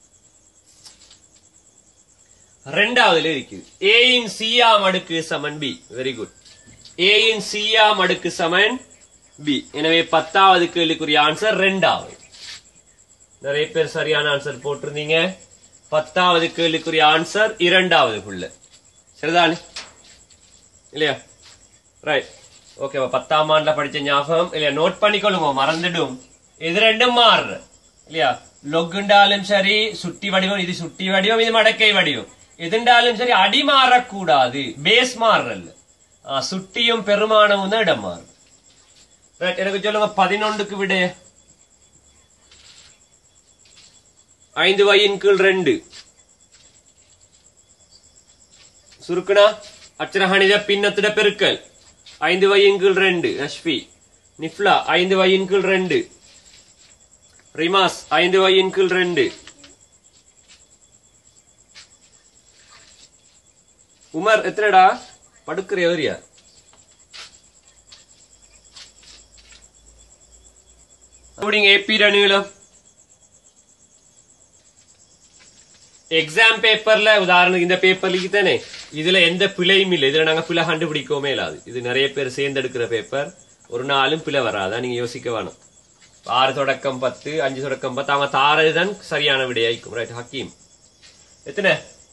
ரெண்டாவதுல இருக்குது ஏ இன் சியாம் அடுக்கு சமன் பி வெரி குட் ஏ இன் சியாம் அடுக்கு சமன் பி எனவே பத்தாவது கேள்விக்குரிய ஆன்சர் ரெண்டாவது நிறைய பேர் சரியான ஆன்சர் போட்டிருந்தீங்க பத்தாவது கேள்விக்குரிய ஆன்சர் இரண்டாவதுக்குள்ள சரிதானே இல்லையா ரைட் ஓகேவா பத்தாம் ஆண்டுல படிச்ச ஞாபகம் இல்லையா நோட் பண்ணிக்கொள்ளுங்க மறந்துடும் இது ரெண்டும் மாறுற இல்லையா லொக்குண்டாலும் சரி சுட்டி வடிவம் இது சுட்டி வடிவம் இது மடக்கை வடிவம் எதுண்டாலும் சரி அடி மாறக்கூடாது பேஸ் மாறுறல்ல ஆ, சுட்டியும் பெருமானமும் தான் இடம் மாறும் ரைட் எனக்கு சொல்லுங்க பதினொன்றுக்கு விட ஐந்து வயின் கீழ் ரெண்டு சுருக்குனா அச்சரகணித பின்னத்திட பெருக்கல் ஐந்து வயின் கீழ் ரெண்டு அஷ்பி நிஃப்லா ஐந்து வயின் கீழ் ரெண்டு ரிமாஸ் ஐந்து வயின் கீழ் ரெண்டு உமர் எத்தனைடா படுக்கிற எவரியா அப்படிங்க ஏபி நீளம் எக்ஸாம் பேப்பர்ல உதாரணத்துக்கு இந்த பேப்பர்ல தானே இதுல எந்த பிழையும் இல்லை இதுல நாங்க பிழை கண்டுபிடிக்கவுமே இல்லாது இது நிறைய பேர் சேர்ந்தெடுக்கிற பேப்பர் ஒரு நாளும் பிழை வராதா நீங்க யோசிக்க வேணும் ஆறு தொடக்கம் பத்து அஞ்சு தொடக்கம் பத்து அவங்க தாரதுதான் சரியான விடையாய்க்கும் ரைட் ஹக்கீம் எத்தனை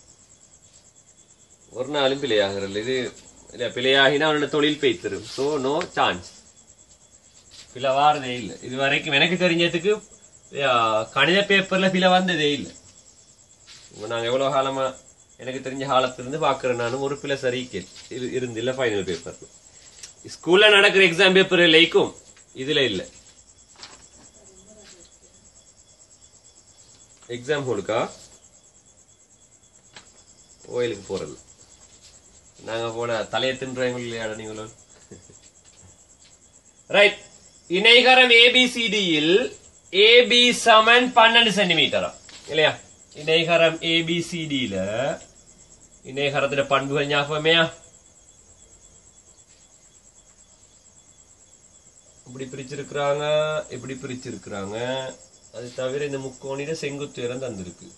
ஒரு நாளும் பிழையாகிறது இது இல்ல பிழையாகினா அவனோட தொழில் பெய்த்திரும் சோ நோ சான்ஸ் பிழை வாரதே இல்லை இது வரைக்கும் எனக்கு தெரிஞ்சதுக்கு அஹ், கணித பேப்பர்ல பிழை வந்ததே இல்லை இப்ப நாங்க எவ்வளவு காலமா எனக்கு தெரிஞ்ச காலத்துல இருந்து பாக்குறேன் நானும் ஒரு பிள்ளை சரி இரு- இருந்து இல்ல ஃபைனல் பேப்பர் ஸ்கூல்ல நடக்கிற எக்ஸாம் பேப்பர் லைக்கும் இதுல இல்ல எக்ஸாம் ஹோலுக்கா கோயிலுக்கு போறது நாங்க போன தலையை தின்றவங்க இல்லையாடா நீங்களும் ரைட் இணைகரம் ஏபிசிடியில் ஏபி சமன் பன்னெண்டு சென்டிமீட்டரா இல்லையா இணைகரம் ஏபிசிடியில இணைகரத்துல பண்புகள் ஞாபகமேயா இப்படி பிரிச்சிருக்கிறாங்க இப்படி பிரிச்சிருக்கிறாங்க அது தவிர இந்த முக்கோணில செங்குத்து உயரம் தந்திருக்கு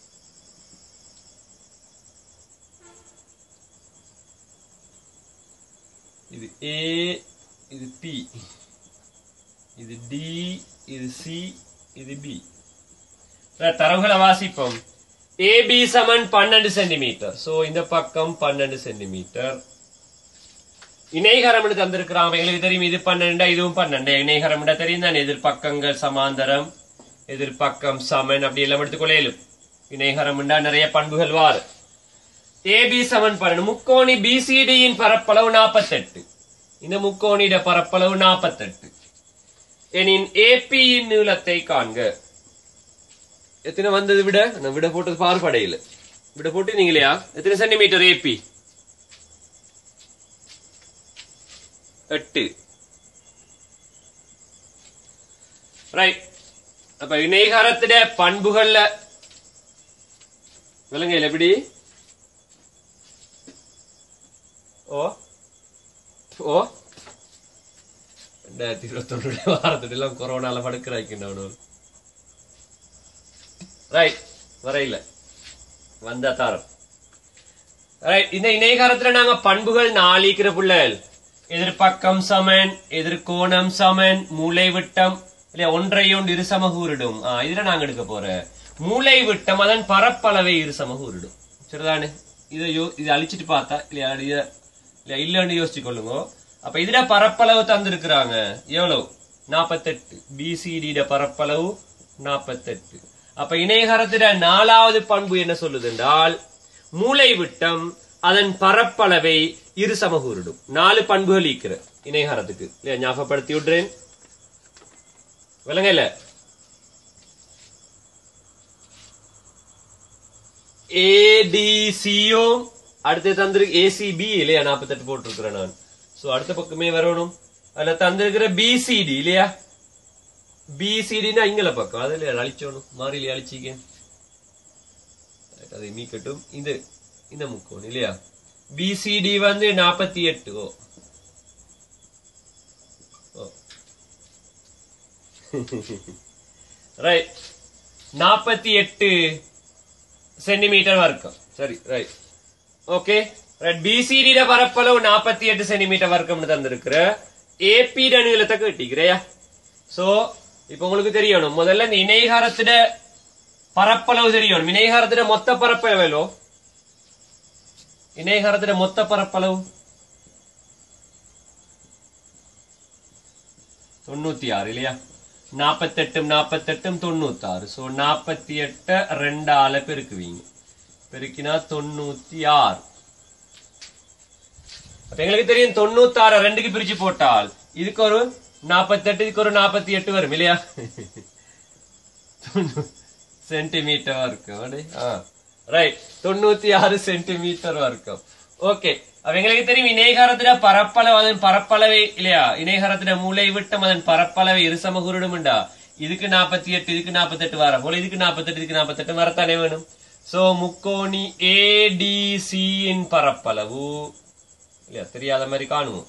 இது ஏ இது பி இது டி இது சி இது பி தரவுகளை வாசிப்போம் ஏபி சமன் பன்னெண்டு சென்டிமீட்டர் சோ இந்த பக்கம் பன்னெண்டு சென்டிமீட்டர் இணைகரம் தந்திருக்கிறாங்க எங்களுக்கு தெரியும் இது பன்னெண்டு இதுவும் பன்னெண்டு இணைகரம் தெரியும் தான் எதிர்பக்கங்கள் சமாந்தரம் எதிர்பக்கம் சமன் அப்படி எல்லாம் எடுத்துக்கொள்ளையிலும் இணைகரம் நிறைய பண்புகள் வாரு ஏபி சமன் பன்னெண்டு முக்கோணி பிசிடியின் பரப்பளவு நாற்பத்தெட்டு இந்த முக்கோணிட பரப்பளவு நாற்பத்தெட்டு எனின் ஏபியின் நீளத்தை காண்க எத்தனை வந்தது விட நான் விட போட்டது பார்ப்படையில விட போட்டு நீங்களையா எத்தனை சென்டிமீட்டர் ஏபி எட்டு ரைட் அப்ப இணைகாரத்திட பண்புகள்ல விலங்கையில் எப்படி ஓ ஓ ரெண்டாயிரத்தி இருபத்தொன்னு வாரத்துல எல்லாம் கொரோனால படுக்கிறாய்க்கின்றவனு ரைட் வரையில வந்த தாரம் ரைட் இந்த இணையகாரத்துல நாங்க பண்புகள் நாளிக்கிற பிள்ளைகள் எதிர்பக்கம் சமன் எதிர்கோணம் சமன் மூளை விட்டம் இல்ல ஒன்றை ஒன்று இரு சமகூரிடும் ஆ, இதுல நாங்க எடுக்க போற மூளை விட்டம் அதன் பரப்பளவை இரு சமகூரிடும் சரிதானே இதை யோ இதை அழிச்சிட்டு பார்த்தா இல்லையா இத இல்ல இல்லன்னு யோசிச்சு கொள்ளுங்க அப்ப இதுல பரப்பளவு தந்திருக்கிறாங்க எவ்வளவு நாப்பத்தெட்டு பிசிடிட பரப்பளவு நாப்பத்தெட்டு அப்ப இணையகரத்திட நாலாவது பண்பு என்ன சொல்லுது என்றால் மூளை விட்டம் அதன் பரப்பளவை இரு சமகூரிடும் நாலு பண்புகள் ஈக்கிற இணையகரத்துக்கு இல்லையா ஞாபகப்படுத்தி விடுறேன் விளங்கல ஏடிசியும் அடுத்து தந்திருக்கு ஏசிபி இல்லையா நாற்பத்தெட்டு போட்டிருக்கிறேன் நான் சோ அடுத்த பக்கமே வரணும் அதுல தந்திருக்கிற பிசிடி இல்லையா பிசிடினா இங்கல பக்கம் அதுல அழிச்சோணும் மாறிலி அழிச்சிக்க அதை மீக்கட்டும் இது இந்த முக்கோணம் இல்லையா பிசிடி வந்து நாற்பத்தி எட்டு ஓ ஓ ரைட் நாற்பத்தி எட்டு சென்டிமீட்டர் வர்க்கம் சரி ரைட் ஓகே ரைட் பிசிடிட பரப்பளவு நாற்பத்தி எட்டு சென்டிமீட்டர் வர்க்கம்னு தந்திருக்கிற ஏபிட நீளத்தை கட்டிக்கிறையா சோ இப்ப உங்களுக்கு தெரியணும் முதல்ல இந்த இணைகாரத்திட பரப்பளவு தெரியணும் இணைகாரத்திட மொத்த பரப்பளவு எவ்வளோ இணைகாரத்திட மொத்த பரப்பளவு தொண்ணூத்தி ஆறு இல்லையா நாற்பத்தெட்டும் நாற்பத்தெட்டும் தொண்ணூத்தாறு சோ நாற்பத்தி எட்ட ரெண்டால பெருக்குவீங்க பெருக்கினா தொண்ணூத்தி ஆறு அப்ப எங்களுக்கு தெரியும் தொண்ணூத்தாறு ரெண்டுக்கு பிரிச்சு போட்டால் இதுக்கு ஒரு நாற்பத்தெட்டு இதுக்கு ஒரு நாற்பத்தி எட்டு வரும் இல்லையா சென்டிமீட்டர் இருக்கும் ரைட் தொண்ணூத்தி ஆறு சென்டிமீட்டர் இருக்கும் ஓகே அப்ப எங்களுக்கு தெரியும் இணைகாரத்திட பரப்பளவு அதன் பரப்பளவை இல்லையா இணைகாரத்திட மூளை விட்டம் அதன் பரப்பளவை இருசம குருடும்டா இதுக்கு நாற்பத்தி எட்டு இதுக்கு நாற்பத்தெட்டு வர போல இதுக்கு நாற்பத்தெட்டு இதுக்கு நாற்பத்தெட்டு வரத்தானே வேணும் சோ முக்கோணி ஏடிசி இன் பரப்பளவு இல்லையா தெரியாத மாதிரி காணுவோம்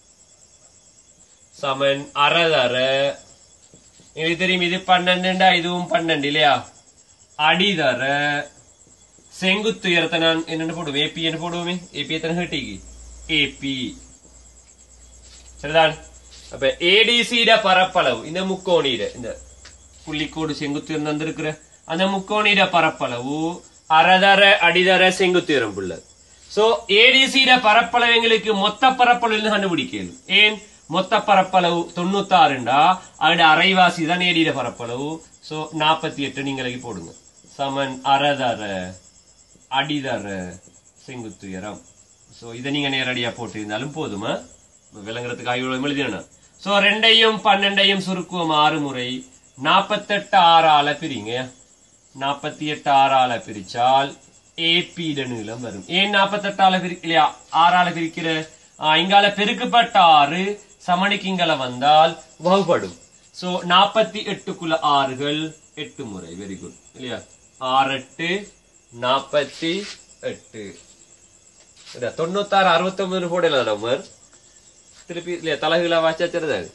சமன் அறதர எங்களுக்கு தெரியும் இது பன்னெண்டுண்டா இதுவும் பன்னெண்டு இல்லையா அடிதர செங்குத்து உயரத்தை நான் என்னென்னு போடுவோம் ஏபி என்று போடுவோமே ஏபி எத்தனை ஹெட்டிக்கு ஏபி சரிதான் அப்ப ஏடிசிட பரப்பளவு இந்த முக்கோணியிட இந்த புள்ளிக்கோடு செங்குத்து உயரம் வந்திருக்கிற அந்த முக்கோணியிட பரப்பளவு அறதர அடிதர செங்குத்து உயரம் புள்ள சோ ஏடிசிட பரப்பளவு எங்களுக்கு மொத்த பரப்பளவு கண்டுபிடிக்கணும் ஏன் மொத்த பரப்பளவு தொண்ணூத்தாறுண்டா அதோட அரைவாசி தான் ஏடிட பரப்பளவு சோ நாற்பத்தி எட்டு நீங்களுக்கு போடுங்க சமன் அறதர அடிதர செங்குத்துயரம் சோ இதை நீங்க நேரடியா போட்டிருந்தாலும் போதுமா விளங்குறதுக்கு ஆய்வு எழுதினா சோ ரெண்டையும் பன்னெண்டையும் சுருக்குவோம் ஆறு முறை நாற்பத்தெட்டு ஆறால பிரிங்க நாற்பத்தி எட்டு ஆறால பிரிச்சால் ஏபிட நீளம் வரும் ஏன் நாற்பத்தெட்டால பிரி இல்லையா ஆறால பிரிக்கிற ஆ, இங்கால பெருக்கப்பட்ட ஆறு சமணிக்கு இங்கால வந்தால் வகுப்படும் சோ நாற்பத்தி எட்டுக்குள்ள ஆறுகள் எட்டு முறை வெரி குட் இல்லையா ஆறு எட்டு நாற்பத்தி எட்டு இல்ல, தொண்ணூத்தாறு அறுபத்தி ஒன்பது போடல உமர் திருப்பி இல்லையா தலகுல வாச்சா தெரியாது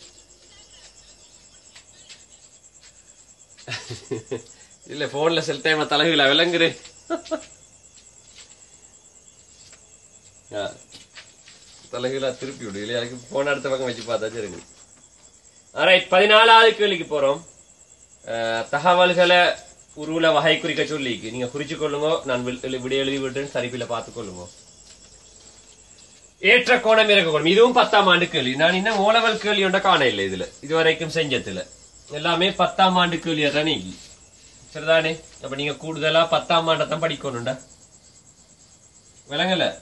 இல்ல போன்ல சில டைம் தலகுல விளங்குரு தலகுல திருப்பி விடு இல்லையா அதுக்கு போன அடுத்த பக்கம் வச்சு பார்த்தா சரிங்க ரைட் பதினாலாவது கேள்விக்கு போறோம் அஹ், தகவல்களை உருவுல வகை குறிக்க சொல்லி நீங்க குறிச்சு கொள்ளுங்க நான் வி- எழு- விடை எழுதி விட்டு சரிப்பில பார்த்துக் கொள்ளுங்க ஏற்ற கோணம் இறக்க கோணம் இதுவும் பத்தாம் ஆண்டு கேள்வி நான் இன்னும் ஓலவல் கேள்வி ஒன்ற காண இல்லை இதுல இதுவரைக்கும் செஞ்சதுல எல்லாமே பத்தாம் ஆண்டு கேள்வியா தானே சரிதானே அப்ப நீங்க கூடுதலா பத்தாம் ஆண்டை தான் படிக்கணும்டா விளங்கல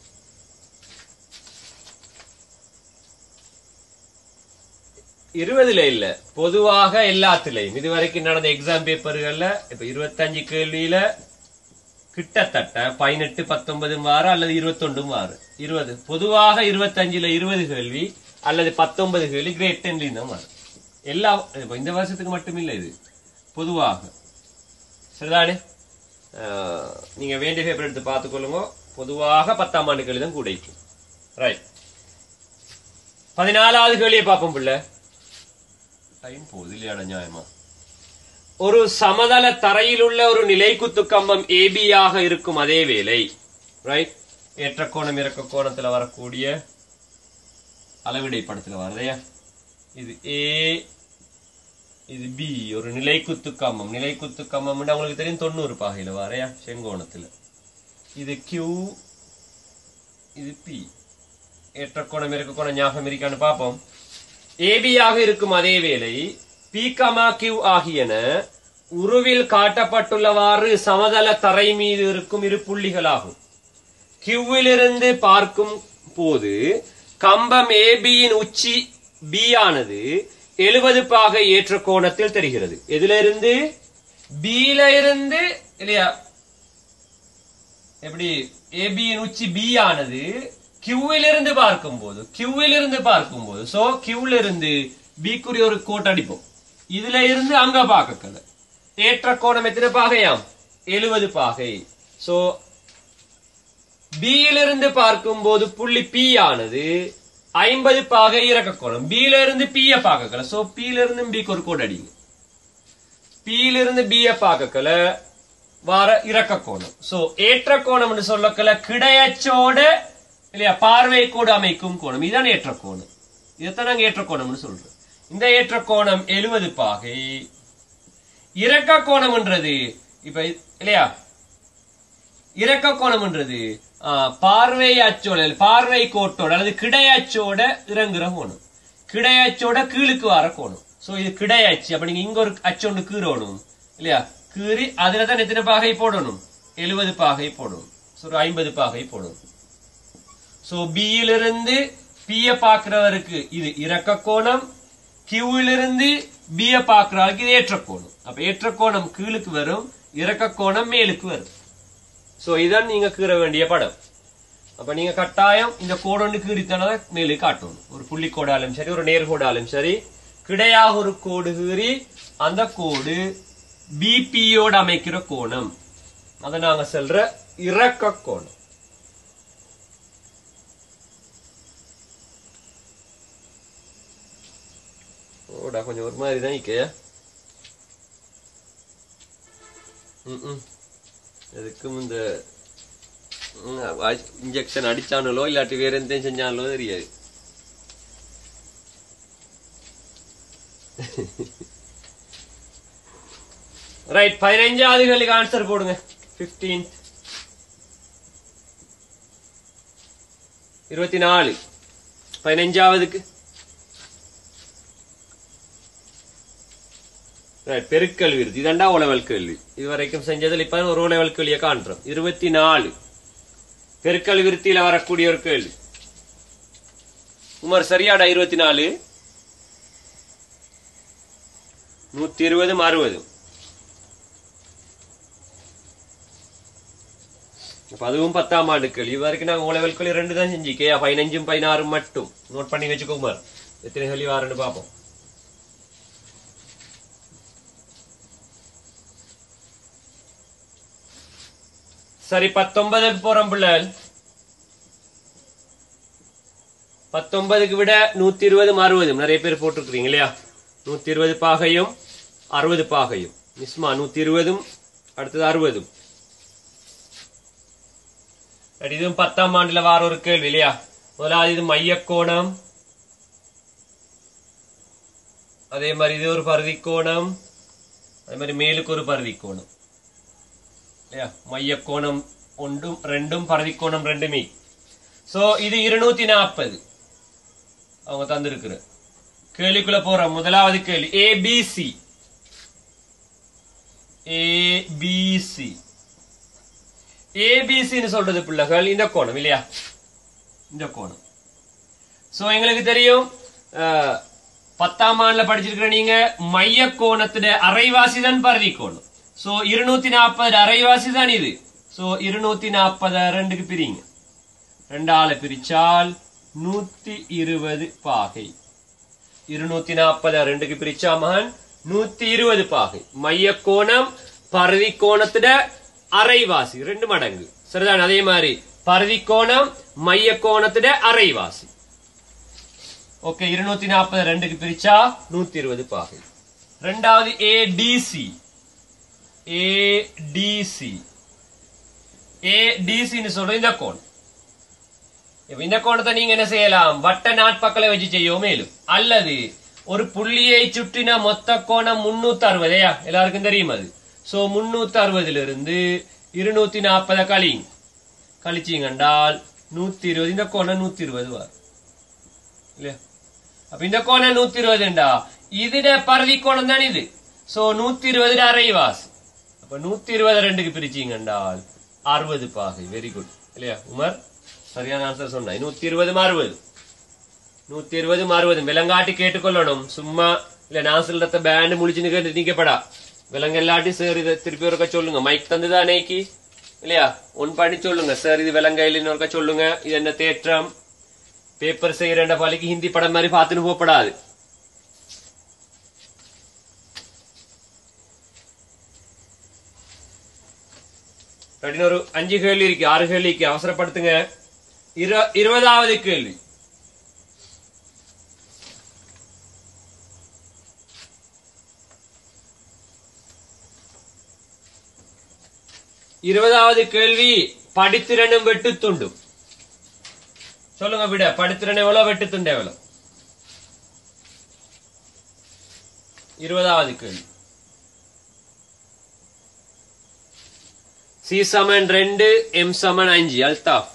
இருபதுல இல்ல பொதுவாக எல்லாத்துலயும் இதுவரைக்கும் நடந்த எக்ஸாம் பேப்பர்கள்ல இப்ப இருபத்தஞ்சு கேள்வியில கிட்டத்தட்ட பதினெட்டு பத்தொன்பதும் வாரம் அல்லது இருபத்தொண்டும் வாரம் இருபது பொதுவாக இருபத்தஞ்சுல இருபது கேள்வி அல்லது பத்தொன்பது கேள்வி கிரேட் டென்லையும் தான் வரும் எல்லா இப்ப இந்த வருஷத்துக்கு மட்டும் இல்ல இது பொதுவாக சரிதானே ஆஹ், நீங்க வேண்டிய பேப்பர் எடுத்து பார்த்துக்கொள்ளுங்க பொதுவாக பத்தாம் ஆண்டு கேள்வி தான் கூடைக்கும் ரைட் பதினாலாவது கேள்வியை பார்ப்போம் பிள்ளை டைம் போகுது இல்லையாடா நியாயமா ஒரு சமதள தரையில் உள்ள ஒரு நிலைக்குத்து கம்பம் ஏபி ஆக இருக்கும் அதே வேளை ரைட் ஏற்ற கோணம் இறக்க கோணத்துல வரக்கூடிய அளவிடை படத்துல வருதையா இது ஏ இது பி ஒரு நிலைக்குத்து கம்பம் நிலைக்குத்து கம்பம் உங்களுக்கு தெரியும் தொண்ணூறு பாகையில வரையா செங்கோணத்துல இது கியூ இது பி ஏற்ற கோணம் இறக்க கோணம் ஞாபகம் இருக்கான்னு பார்ப்போம் ஏபியாக இருக்கும் அதே வேளை பி கமா கியூ ஆகியன உருவில் காட்டப்பட்டுள்ளவாறு சமதள தரை மீது இருக்கும் இரு புள்ளிகளாகும் கியூவிலிருந்து பார்க்கும் போது கம்பம் ஏபியின் உச்சி பி ஆனது எழுபது பாகை ஏற்ற கோணத்தில் தெரிகிறது எதுல இருந்து பில இருந்து இல்லையா எப்படி ஏபியின் உச்சி பி ஆனது கியூவில் இருந்து பார்க்கும்போது கியூவில் இருந்து பார்க்கும்போது சோ கியூல இருந்து பிக்குரிய ஒரு கோட் அடிப்போம் இதுல இருந்து அங்க பார்க்கல ஏற்ற கோணம் எத்தனை பாகையாம் எழுபது பாகை சோ இருந்து பார்க்கும்போது புள்ளி பி ஆனது ஐம்பது பாகை இறக்க கோணம் B ல இருந்து P ய பார்க்கல சோ P ல இருந்து B க்கு ஒரு கோடு அடிங்க P ல இருந்து B ய பார்க்கல வார இறக்க கோணம் சோ ஏற்ற கோணம்னு சொல்லக்கல கிடையச்சோட இல்லையா பார்வை கோடு அமைக்கும் கோணம் இதுதான் ஏற்ற கோணம் இதைத்தான் நாங்க ஏற்ற கோணம்னு சொல்றோம் இந்த ஏற்ற கோணம் எழுபது பாகை இறக்க கோணம்ன்றது இப்ப இது- இல்லையா இறக்க கோணம்ன்றது ஆ, பார்வை அச்சோட அல்லது பார்வை கோட்டோட அல்லது கிடையச்சோட இறங்குற கோணம் கிடையச்சோட கீழுக்கு வர கோணம் சோ இது கிடையாச்சு அப்ப நீங்க இங்க ஒரு அச்சொண்டு கீறணும் இல்லையா கீறி அதுல தான் எத்தனை பாகை போடணும் எழுபது பாகை போடணும் சோ ஒரு ஐம்பது பாகை போடணும் சோ இருந்து P ய பாக்குறவருக்கு இது இறக்க கோணம் Q இருந்து B ய பாக்குறவருக்கு இது ஏற்ற கோணம் அப்ப ஏற்ற கோணம் கீழுக்கு வரும் இறக்க கோணம் மேலுக்கு வரும் சோ இதான் நீங்க கீற வேண்டிய படம் அப்ப நீங்க கட்டாயம் இந்த கோடொண்டு கீறித்தானே மேலே காட்டணும் ஒரு புள்ளி கோடாலும் சரி ஒரு நேர் கோடாலும் சரி கிடையாக ஒரு கோடு கீறி அந்த கோடு பிபியோட அமைக்கிற கோணம் அதை நாங்க சொல்ற இறக்க கோணம் ஓடா கொஞ்சம் ஒரு மாதிரி தான் இக்கே ம் எதுக்கும் இந்த இன்ஜெக்ஷன் அடிச்சானோ இல்லாட்டி வேற எந்த செஞ்சானோ தெரியாது ரைட் பதினஞ்சாவது கேள்விக்கு ஆன்சர் போடுங்க பிப்டீன் இருபத்தி நாலு பதினஞ்சாவதுக்கு ரைட் பெருக்கல்வி இருக்கு இதாண்டா உளவல் கேள்வி இது வரைக்கும் செஞ்சதில் இப்ப ஒரு உளவல் கேள்வியை காண்றோம் இருபத்தி நாலு பெருக்கல் விருத்தியில வரக்கூடிய ஒரு கேள்வி உமர் சரியாடா இருபத்தி நாலு நூத்தி இருபதும் அறுபதும் அப்ப அதுவும் பத்தாம் ஆண்டு கேள்வி இது வரைக்கும் நாங்க உளவல் கேள்வி ரெண்டு தான் செஞ்சிக்கே பதினஞ்சும் பதினாறும் மட்டும் நோட் பண்ணி வச்சுக்கோ உமர் எத்தனை கேள்வி வாரன்னு பாப்போம் சரி பத்தொன்பதுக்கு போறோம் பிள்ளைகள் பத்தொன்பதுக்கு விட நூத்தி இருபதும் அறுபதும் நிறைய பேர் போட்டிருக்கிறீங்க இல்லையா நூத்தி இருபது பாகையும் அறுபது பாகையும் நிஸ்மா நூத்தி இருபதும் அடுத்தது அறுபதும் சரி, இதுவும் பத்தாம் ஆண்டுல வார ஒரு கேள்வி இல்லையா முதலாவது இது மையக்கோணம் அதே மாதிரி இது ஒரு பருதிக்கோணம் அதே மாதிரி மேலுக்கு ஒரு பருதிக்கோணம் இல்லையா மையக்கோணம் ஒன்றும் ரெண்டும் பரதிக்கோணம் ரெண்டுமே சோ இது இருநூத்தி நாற்பது அவங்க தந்திருக்கிற கேள்விக்குள்ள போற முதலாவது கேள்வி ஏபிசி ஏபிசி ஏபிசின்னு சொல்றது பிள்ளைகள் இந்த கோணம் இல்லையா இந்த கோணம் சோ எங்களுக்கு தெரியும் அஹ், பத்தாம் ஆண்டுல படிச்சிருக்கிற நீங்க மைய கோணத்துல அரைவாசி தான் பரதி கோணம் சோ இருநூத்தி நாற்பது அரைவாசி தான் இது சோ இருநூத்தி நாற்பது ரெண்டுக்கு பிரிங்க ரெண்டால பிரிச்சால் நூத்தி இருபது பாகை இருநூத்தி நாற்பது ரெண்டுக்கு பிரிச்சா மகன் நூத்தி இருபது பாகை மைய கோணம் பரதி கோணத்துல அரைவாசி ரெண்டு மடங்கு சரிதான் அதே மாதிரி பரதி கோணம் மைய கோணத்துல அரைவாசி ஓகே இருநூத்தி நாற்பது ரெண்டுக்கு பிரிச்சா நூத்தி இருபது பாகை ரெண்டாவது ஏடிசி ஏடிசி ஏடிசின்னு சொல்ற இந்த கோணம் இப்ப இந்த கோணத்தை நீங்க என்ன செய்யலாம் வட்ட நாட்பக்களை வச்சு செய்யவும் மேலும் அல்லது ஒரு புள்ளியை சுற்றின மொத்த கோணம் முன்னூத்தி அறுபதையா எல்லாருக்கும் தெரியும் அது சோ முன்னூத்தி அறுபதுல இருந்து இருநூத்தி நாற்பதை கழிங்க கழிச்சீங்கண்டால் நூத்தி இருபது இந்த கோணம் நூத்தி இருபது வரும் இல்லையா அப்ப இந்த கோணம் நூத்தி இருபதுண்டா இதுட பரதி கோணம் தான் இது சோ நூத்தி இருபது அரைவாசி அப்ப நூத்தி இருபது ரெண்டுக்கு பிரிச்சீங்கண்டால் அறுபது பாகை வெரி குட் இல்லையா உமர் சரியான ஆன்சர் சொன்ன நூத்தி இருபது அறுபது நூத்தி இருபது அறுபது விலங்காட்டி கேட்டுக்கொள்ளணும் சும்மா இல்ல நான் சொல்றத பேண்ட் முடிச்சுன்னு கேட்டு நீக்கப்படா விலங்கு எல்லாட்டி சார் இதை திருப்பி ஒருக்கா சொல்லுங்க மைக் தந்துதா அன்னைக்கு இல்லையா ஒன் பண்ணி சொல்லுங்க சார் இது விலங்கையில் ஒருக்கா சொல்லுங்க இது என்ன தேற்றம் பேப்பர் செய்யற பள்ளிக்கு ஹிந்தி படம் மாதிரி பார்த்துன்னு போகப்படாது அப்படின்னு ஒரு அஞ்சு கேள்வி இருக்கு ஆறு கேள்வி இருக்கு அவசரப்படுத்துங்க இரு- இருபதாவது கேள்வி இருபதாவது கேள்வி படித்திறனும் வெட்டு துண்டும் சொல்லுங்க விட படித்திறன் எவ்வளவு வெட்டு துண்டு எவ்வளவு இருபதாவது கேள்வி சி சமன் ரெண்டு எம் சமன் அஞ்சு அல்தாஃப்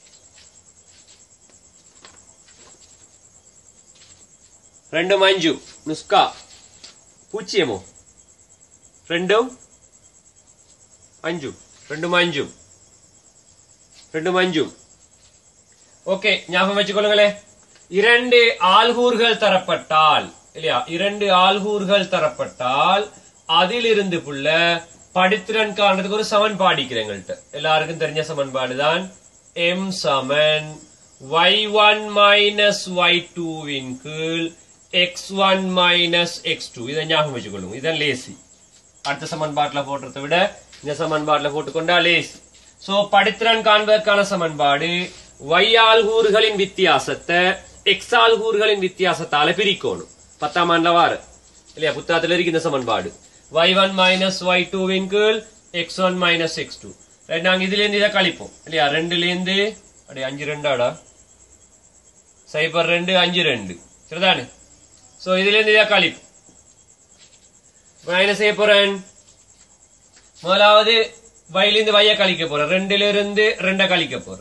ரெண்டும் அஞ்சு நுஸ்கா பூச்சியமோ ரெண்டும் அஞ்சு ரெண்டும் அஞ்சு ரெண்டும் அஞ்சு ஓகே ஞாபகம் வச்சுக்கொள்ளுங்களே இரண்டு ஆள்கூறுகள் தரப்பட்டால் இல்லையா இரண்டு ஆள்கூறுகள் தரப்பட்டால் அதிலிருந்து புள்ள படித்திறன் காண்றதுக்கு ஒரு சமன்பாடு இருக்கிறேன் எங்கள்கிட்ட எல்லாருக்கும் தெரிஞ்ச சமன்பாடு தான் எம் சமன் ஒய் ஒன் மைனஸ் ஒய் டூவின் கீழ் x one minus x two இதை ஞாபகம் வச்சுக்கொள்ளுங்க இதான் லேசி அடுத்த சமன்பாட்டுல போடுறதை விட இந்த சமன்பாட்டுல போட்டுக்கொண்டா லேஸ் சோ படித்திறன் காண்பதற்கான சமன்பாடு y ஆள்கூறுகளின் வித்தியாசத்தை x ஆள்கூறுகளின் வித்தியாசத்தால பிரிக்கணும் பத்தாம் ஆண்டுல வார இல்லையா புத்தகத்துல இருக்கு இந்த சமன்பாடு y ஒன் மைனஸ் ஒய் டூவின் கீழ் x one minus x two நாங்க இதுல இருந்து இதை கழிப்போம் இல்லையா ரெண்டுல இருந்து அப்படியே அஞ்சு ரெண்டாடா சைபர் ரெண்டு அஞ்சு ரெண்டு சரிதானே சோ இதுல இருந்து இதை கழிப்போம் நான் என்ன செய்ய போறேன் முதலாவது வயலிருந்து வைய கழிக்க போறேன் ரெண்டுல இருந்து ரெண்ட கழிக்க போறேன்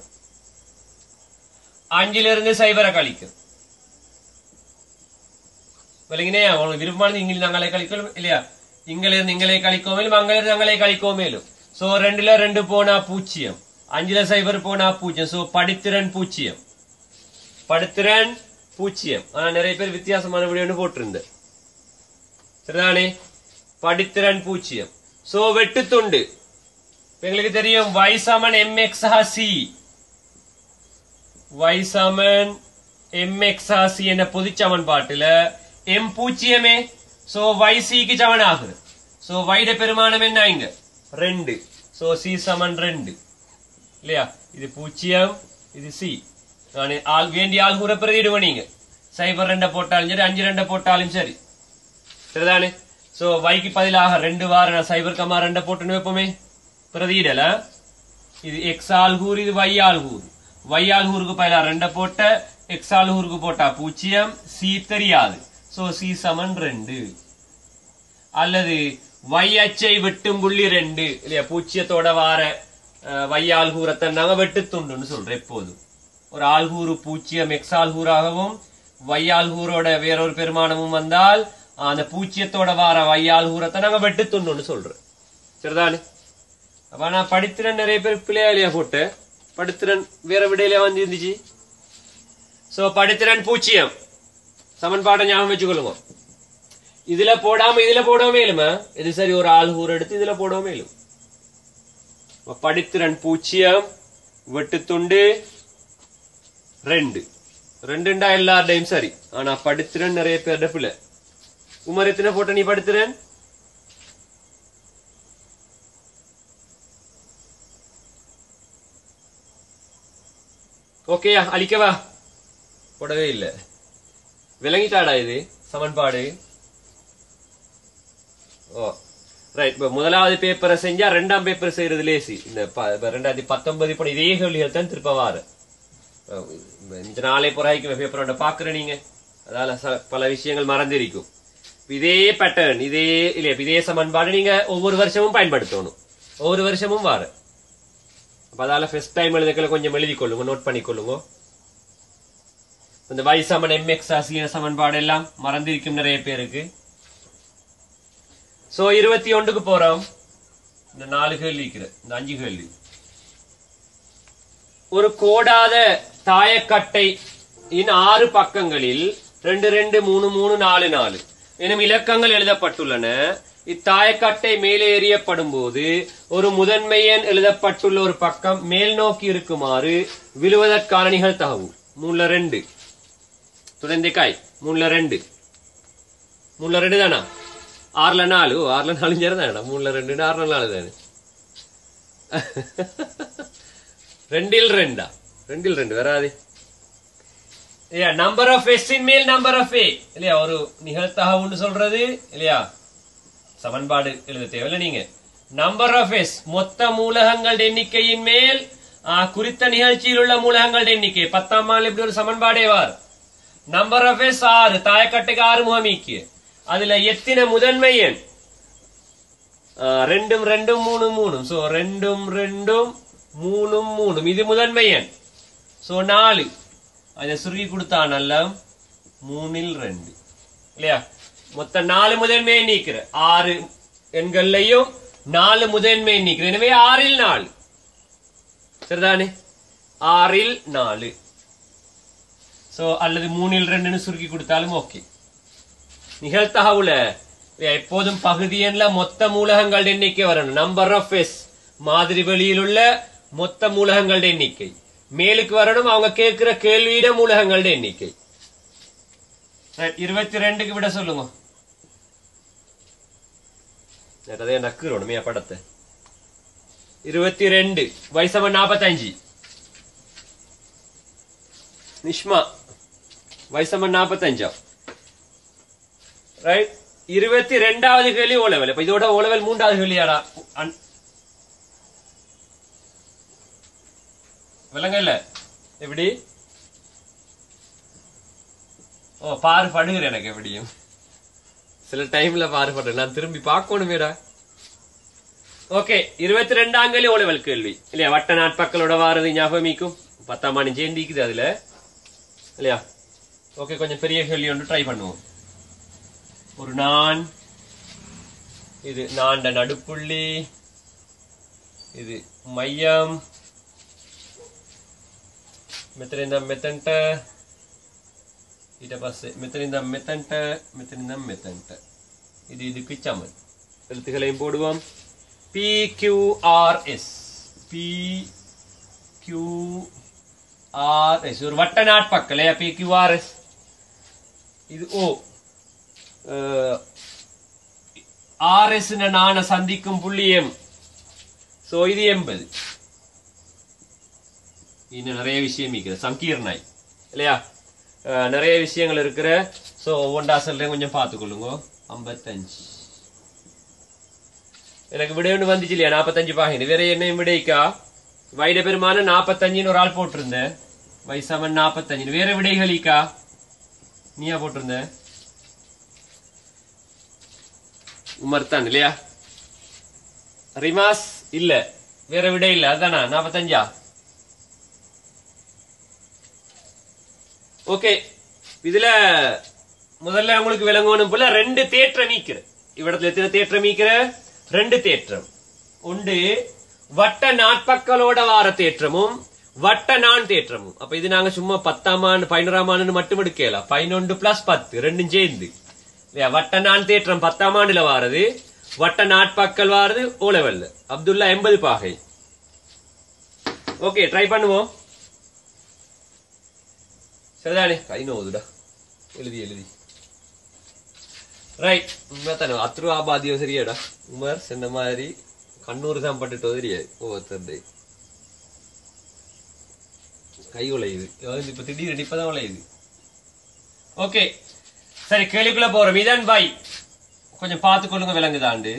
அஞ்சுல இருந்து சைபரை கழிக்கும் விளங்கினே உங்களுக்கு விருப்பமானது இங்கில் நாங்களே கழிக்கணும் இல்லையா இங்கில இருந்து இங்களே கழிக்கோ மேலும் அங்க இருந்து அங்களே கழிக்கோ மேலும் சோ ரெண்டுல ரெண்டு போனா பூச்சியம் அஞ்சுல சைபர் போனா பூஜ்ஜியம் சோ படித்திறன் பூச்சியம் படித்திறன் பூச்சியம் ஆனா நிறைய பேர் வித்தியாசமான வீடியோன்னு போட்டிருந்தேன் சரிதானே படித்திறன் பூச்சியம் சோ வெட்டுத்துண்டு இப்ப எங்களுக்கு தெரியும் y சமன் mx சி y சமன் mx சி என்ற பொது சமன்பாட்டுல m பூச்சியமே சோ y c க்கு சமன் ஆகுது சோ y ட பெருமானம் என்ன இங்க ரெண்டு சோ c சமன் ரெண்டு இல்லையா இது பூச்சியம் இது சி நான் ஆள் வேண்டிய ஆள் கூற பிரதிடுவேன் நீங்க சைபர் ரெண்ட போட்டாலும் சரி அஞ்சு ரெண்ட போட்டாலும் சரி சரிதானே சோ வைக்கு பதிலாக ரெண்டு வாரம் நான் சைபர் கமா ரெண்ட போட்டுன்னு வைப்போமே பிரதியிடல இது எக்ஸ் ஆல்கூர் இது y ஆல்கூர் y ஆல்கூருக்கு பதிலா ரெண்ட போட்ட எக்ஸ் ஆல்கூருக்கு போட்டா பூஜ்ஜியம் சி தெரியாது சோ சி சமன் ரெண்டு அல்லது y அச்சை வெட்டும் புள்ளி ரெண்டு இல்லையா பூச்சியத்தோட வார அஹ், y ஆல்கூரத்தை நாங்க வெட்டுத்துண்டுன்னு சொல்றோம் எப்போதும் ஒரு ஆல்கூறு பூச்சியம் எக்ஸ் ஆல்கூராகவும் y ஆல்கூரோட வேறொரு பெருமானமும் வந்தால் அந்த பூச்சியத்தோட வார y ஆல்கூரத்தை நாங்க வெட்டுத்துண்டுன்னு சொல்றோம் சரிதானே அப்ப நான் படித்திறன் நிறைய பேர் பிள்ளையாளியா போட்டு படித்திறன் வேற விடையில வந்து இருந்துச்சு சோ படித்திறன் பூச்சியம் சமன்பாட்டை ஞாபகம் வச்சுக்கொள்ளுங்க இதுல போடாம இதுல போடவும் மேலுமா இது சரி ஒரு ஆள் ஊர் எடுத்து இதுல போடவும் மேலும் அப்ப படித்திறன் பூச்சியம் வெட்டுத்துண்டு ரெண்டு ரெண்டுண்டா எல்லாருடையும் சரி ஆனா படித்திறன் நிறைய பேர் பிள்ளை உமர் எத்தனை போட்ட நீ படித்திறன் ஓகேயா அழிக்கவா போடவே இல்ல விளங்கிட்டாடா இது சமன்பாடு ஓ ரைட் இப்ப முதலாவது பேப்பரை செஞ்சா ரெண்டாம் பேப்பர் செய்யறது லேசி இந்த ப- இப்ப ரெண்டாயிரத்தி பத்தொன்பது இப்போ இதே கேள்விகள் தான் திருப்ப வாரு அஹ் இந்த நாளை புறாய்க்கு பேப்பரோட பாக்குற நீங்க அதால ச- பல விஷயங்கள் மறந்திருக்கும் இதே பேட்டர்ன் இதே இல்லையா இப்ப இதே சமன்பாடு நீங்க ஒவ்வொரு வருஷமும் பயன்படுத்தணும் ஒவ்வொரு வருஷமும் வாரு அப்ப அதால ஃபர்ஸ்ட் டைம் எழுதுக்கல கொஞ்சம் எழுதி கொள்ளுங்க நோட் பண்ணிக்கொள்ளுங்க இந்த y சமன் mx ஆசிய சமன்பாடு எல்லாம் மறந்திருக்கும் நிறைய பேருக்கு சோ இருபத்தி ஒன்றுக்கு போறோம் இந்த நாலு கேள்வி இருக்கிற இந்த அஞ்சு கேள்வி ஒரு கோடாத தாயக்கட்டை இன் ஆறு பக்கங்களில் ரெண்டு ரெண்டு மூணு மூணு நாலு நாலு எனும் இலக்கங்கள் எழுதப்பட்டுள்ளன இத்தாயக்கட்டை மேலே எறியப்படும் போது ஒரு முதன்மை எண் எழுதப்பட்டுள்ள ஒரு பக்கம் மேல் நோக்கி இருக்குமாறு விழுவதற்கான நிகழ்தகவு மூணுல ரெண்டு துணைந்திக்காய் மூணுல ரெண்டு மூணுல ரெண்டு தானா ஆறுல நாலு ஓ, ஆறுல நாலு சேரம் தானடா மூணுல ரெண்டு ஆறுல நாலு தானே ரெண்டில் ரெண்டா ரெண்டில் ரெண்டு வராது இல்லையா நம்பர் ஆஃப் எஸ்ஸின் மேல் நம்பர் ஆஃப் ஏ இல்லையா ஒரு நிகழ்த்தகவுன்னு சொல்றது இல்லையா சமன்பாடு எழுத தேவையில்ல நீங்க நம்பர் ஆஃப் எஸ் மொத்த மூலகங்கள் எண்ணிக்கையின் மேல் ஆ, குறித்த நிகழ்ச்சியில் உள்ள மூலகங்கள் எண்ணிக்கை பத்தாம் நாள் இப்படி ஒரு சமன்பாடே வார் நம்பர் ஆஃப் எஸ் ஆறு தாயக்கட்டைக்கு ஆறு முகமிக்கு அதுல எத்தனை முதன்மை எண் ஆ, ரெண்டும் ரெண்டும் மூணு மூணும் சோ ரெண்டும் ரெண்டும் மூணும் மூணும் இது முதன்மை எண் சோ நாலு அதை சுருக்கி கொடுத்தா நல்ல மூணில் ரெண்டு இல்லையா மொத்தம் நாலு முதன்மையை நீக்கிற ஆறு எண்கள்லையும் நாலு முதன்மையை நீக்கிற எனவே ஆறில் நாலு சரிதானே ஆறில் நாலு சோ அல்லது மூணில் ரெண்டுன்னு சுருக்கி கொடுத்தாலும் ஓகே நிகழ்த்தகவுல எப்போதும் பகுதி எண்ல மொத்த மூலகங்கள் எண்ணிக்கை வரணும் நம்பர் ஆஃப் எஸ் மாதிரி வெளியில் உள்ள மொத்த மூலகங்கள் எண்ணிக்கை மேலுக்கு வரணும் அவங்க கேட்கிற கேள்வியிட மூலகங்கள் எண்ணிக்கை Right, இருபத்தி ரெண்டுக்கு விட சொல்லுங்க Right, அதே நக்குறோணுமே படத்தை இருபத்தி ரெண்டு வயசவன் நாப்பத்தஞ்சு நிஷ்மா வயசவன் நாப்பத்தஞ்சா ரைட் இருபத்தி ரெண்டாவது கேள்வி ஓலவல் இப்ப இதோட ஓலவல் மூன்றாவது கேள்வியாடா அன்- விளங்கல்ல எப்படி ஓ பாரு படுகிற எனக்கு எப்படியும் சில டைம்ல பாரு படுறேன் நான் திரும்பி பார்க்கணுமேடா ஓகே இருபத்தி ரெண்டாம் கேள்வி ஓலவல் கேள்வி இல்லையா வட்ட நாட்பக்களோட வாரது ஞாபகமிக்கும் பத்தாம் மணி ஜெயந்திக்குது அதுல இல்லையா ஓகே கொஞ்சம் பெரிய கேள்வி ஒன்று ட்ரை பண்ணுவோம் ஒரு நான் இது நாண்ட நடுப்புள்ளி இது மையம் මෙතනින්දම් මෙතැන්ට ඊට පස්සේ මෙතනින්දම් මෙතැන්ට මෙතනින්දම් මෙතැන්ට இது இதுக்கு சமன் எழுத்துக்களையும் போடுவோம் PQRS PQRS ஒரு வட்ட நாட்பக்கம் இல்லையா PQRS இது O ஆர்எஸ் நாண சந்திக்கும் புள்ளி எம் சோ இது எண்பது இன்னும் நிறைய விஷயம் இருக்கிற சங்கீர்ணாய் இல்லையா அஹ், நிறைய விஷயங்கள் இருக்கிற சோ ஒவ்வொன்றா சொல்றேன் கொஞ்சம் பார்த்துக்கொள்ளுங்க ஐம்பத்தஞ்சு எனக்கு விட ஒன்று வந்துச்சு இல்லையா நாற்பத்தஞ்சு பாகினு வேற என்ன விடைக்கா வைட பெருமான நாற்பத்தஞ்சுன்னு ஒரு ஆள் போட்டிருந்தேன் வயசவன் நாற்பத்தஞ்சு வேற விடைகளிக்கா நீயா போட்டிருந்த உமர் தான் இல்லையா ரிமாஸ் இல்ல வேற விடை இல்ல அதானா நாற்பத்தஞ்சா ஓகே இதுல முதல்ல உங்களுக்கு விளங்கணும் போல ரெண்டு தேற்றம் மீக்கிற இவ்விடத்துல எத்தனை தேற்றம் மீக்கிற ரெண்டு தேற்றம் உண்டு வட்ட நாட்பக்களோட வார தேற்றமும் வட்ட நான் தேற்றமும் அப்ப இது நாங்க சும்மா பத்தாம் ஆண்டு பதினோராம் ஆண்டு மட்டும் எடுக்கலாம் பதினொன்று பிளஸ் பத்து ரெண்டும் சேர்ந்து இல்லையா வட்ட நான் தேற்றம் பத்தாம் ஆண்டுல வாரது வட்ட நாட்பக்கள் வாரது ஓ லெவல்ல அப்துல்லா எண்பது பாகை ஓகே ட்ரை பண்ணுவோம் சரிதானே கை நோவுதுடா எழுதி எழுதி ரைட் உண்மைத்தானே அத்ரு ஆபாதியோ சரியாடா உமர் சொன்ன மாதிரி கண்ணூர் தான் பட்டுட்டோ தெரியாது ஒவ்வொருத்தருடைய கை உழையுது அதாவது இப்ப திடீர்னு இப்பதான் உழையுது ஓகே சரி கேள்விக்குள்ள போறோம் இதான் பாய் கொஞ்சம் பார்த்துக்கொள்ளுங்க விலங்குதாண்டு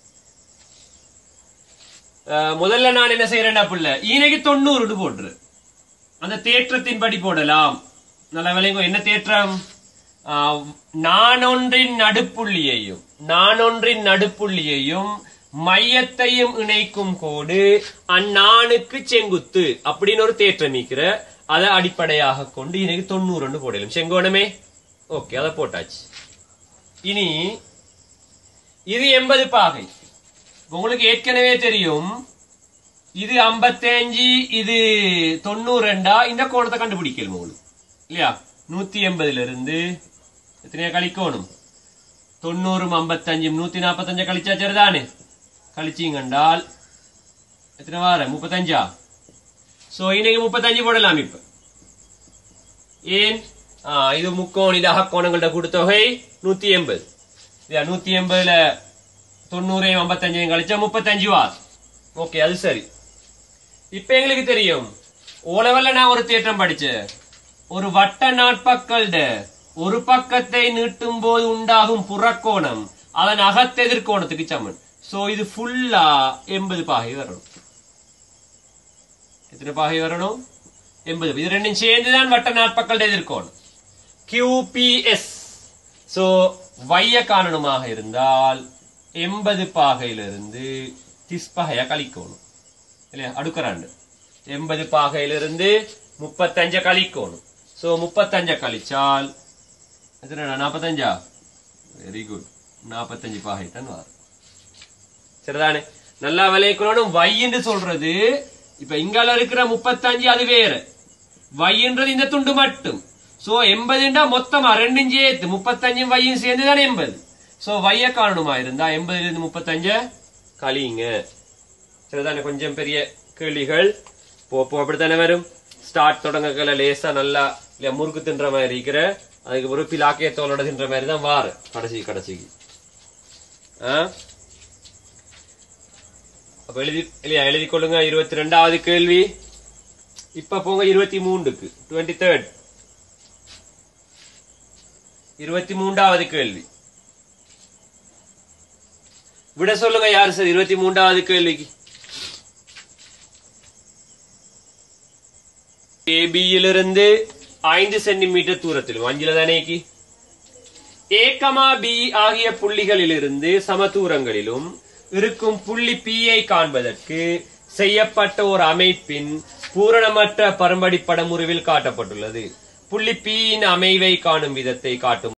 அஹ், முதல்ல நான் என்ன செய்யறேன்னா புள்ள ஈனைக்கு தொண்ணூறு போட்டுரு அந்த தேற்றத்தின் படி போடலாம் நல்ல விளைங்கோ என்ன தேற்றம் ஆஹ், நானொன்றின் நடுப்புள்ளியையும் நானொன்றின் நடுப்புள்ளியையும் மையத்தையும் இணைக்கும் கோடு அந்நானுக்கு செங்குத்து அப்படின்னு ஒரு தேற்றம் நீக்கிற அதை அடிப்படையாக கொண்டு இன்னைக்கு தொண்ணூறு போடலாம் செங்கோணமே ஓகே அதை போட்டாச்சு இனி இது எண்பது பாகை உங்களுக்கு ஏற்கனவே தெரியும் இது 55 இது தொண்ணூறு ரெண்டா இந்த கோணத்தை கண்டுபிடிக்கணும் உங்களுக்கு இல்லையா நூத்தி எண்பதுல இருந்து எத்தனையா கழிக்கணும் தொண்ணூறும் ஐம்பத்தஞ்சும் நூத்தி நாற்பத்தஞ்சா கழிச்சா சரிதானே கழிச்சீங்கண்டால் எத்தனை வார முப்பத்தஞ்சா சோ இன்னைக்கு முப்பத்தஞ்சு போடலாம் இப்ப ஏன் ஆ, இது முக்கோணம் இது அகக்கோணங்கள்ட்ட கூட்டுத்தொகை நூத்தி எண்பது இல்லையா நூத்தி எண்பதுல தொண்ணூறையும் ஐம்பத்தஞ்சையும் கழிச்சா முப்பத்தஞ்சு வார் ஓகே அது சரி இப்ப எங்களுக்கு தெரியும் ஓலவல்ல நான் ஒரு தேற்றம் படிச்சேன் ஒரு வட்ட நாட்பக்கள்ட ஒரு பக்கத்தை நீட்டும் போது உண்டாகும் புறக்கோணம் அதன் அகத்தெதிர்கோணத்துக்கு சமன் சோ இது ஃபுல்லா எண்பது பாகை வரணும் எத்தனை பாகை வரணும் எண்பது இது ரெண்டும் சேர்ந்துதான் வட்ட நாட்பக்கள்ட எதிர்கோணம் QPS சோ வைய காரணமாக இருந்தால் எண்பது பாகையிலிருந்து திஸ் பாகையா கழிக்கணும் இல்லையா அடுக்கறாண்டு எண்பது பாகையிலிருந்து முப்பத்தஞ்ச கழிக்கணும் சோ முப்பத்தஞ்ச கழிச்சால் எத்தனை நாற்பத்தஞ்சா வெரி குட் நாற்பத்தஞ்சு பாகை தான் வரும் சரிதானே நல்லா விளைக்கணும் வைன்னு சொல்றது இப்ப இங்கால இருக்கிற முப்பத்தஞ்சு அது வேற வைன்றது இந்த துண்டு மட்டும் சோ எண்பதுண்டா மொத்தமா ரெண்டும் சேர்த்து முப்பத்தஞ்சும் வையும் சேர்ந்து தானே எண்பது சோ வைய காரணமா இருந்தா எண்பதுல இருந்து முப்பத்தஞ்ச கழியுங்க சரிதானே கொஞ்சம் பெரிய கேள்விகள் போ போ அப்படித்தானே வரும் ஸ்டார்ட் தொடங்கக்கல லேசா நல்லா இல்ல முறுக்கு தின்ற மாதிரி இருக்கிற அதுக்கு ஒரு பிலாக்கிய தோலோட தின்ற மாதிரி தான் வாரு கடைசி கடைசிக்கு ஆ? அப்ப எழுதி இல்லையா எழுதி கொள்ளுங்க இருபத்தி ரெண்டாவது கேள்வி இப்ப போங்க இருபத்தி மூன்றுக்கு டுவெண்ட்டி தேர்ட் இருபத்தி மூன்றாவது கேள்வி விட சொல்லுங்க யாரு சார் இருபத்தி மூன்றாவது கேள்விக்கு ஏபியிலிருந்து ஐந்து சென்டிமீட்டர் தூரத்திலும் அஞ்சுல தானேக்கு ஏ கமா பி ஆகிய புள்ளிகளிலிருந்து சமதூரங்களிலும் இருக்கும் புள்ளி P ஐ காண்பதற்கு செய்யப்பட்ட ஒரு அமைப்பின் பூரணமற்ற பரம்படி படமுருவில் காட்டப்பட்டுள்ளது புள்ளி P யின் அமைவை காணும் விதத்தை காட்டும்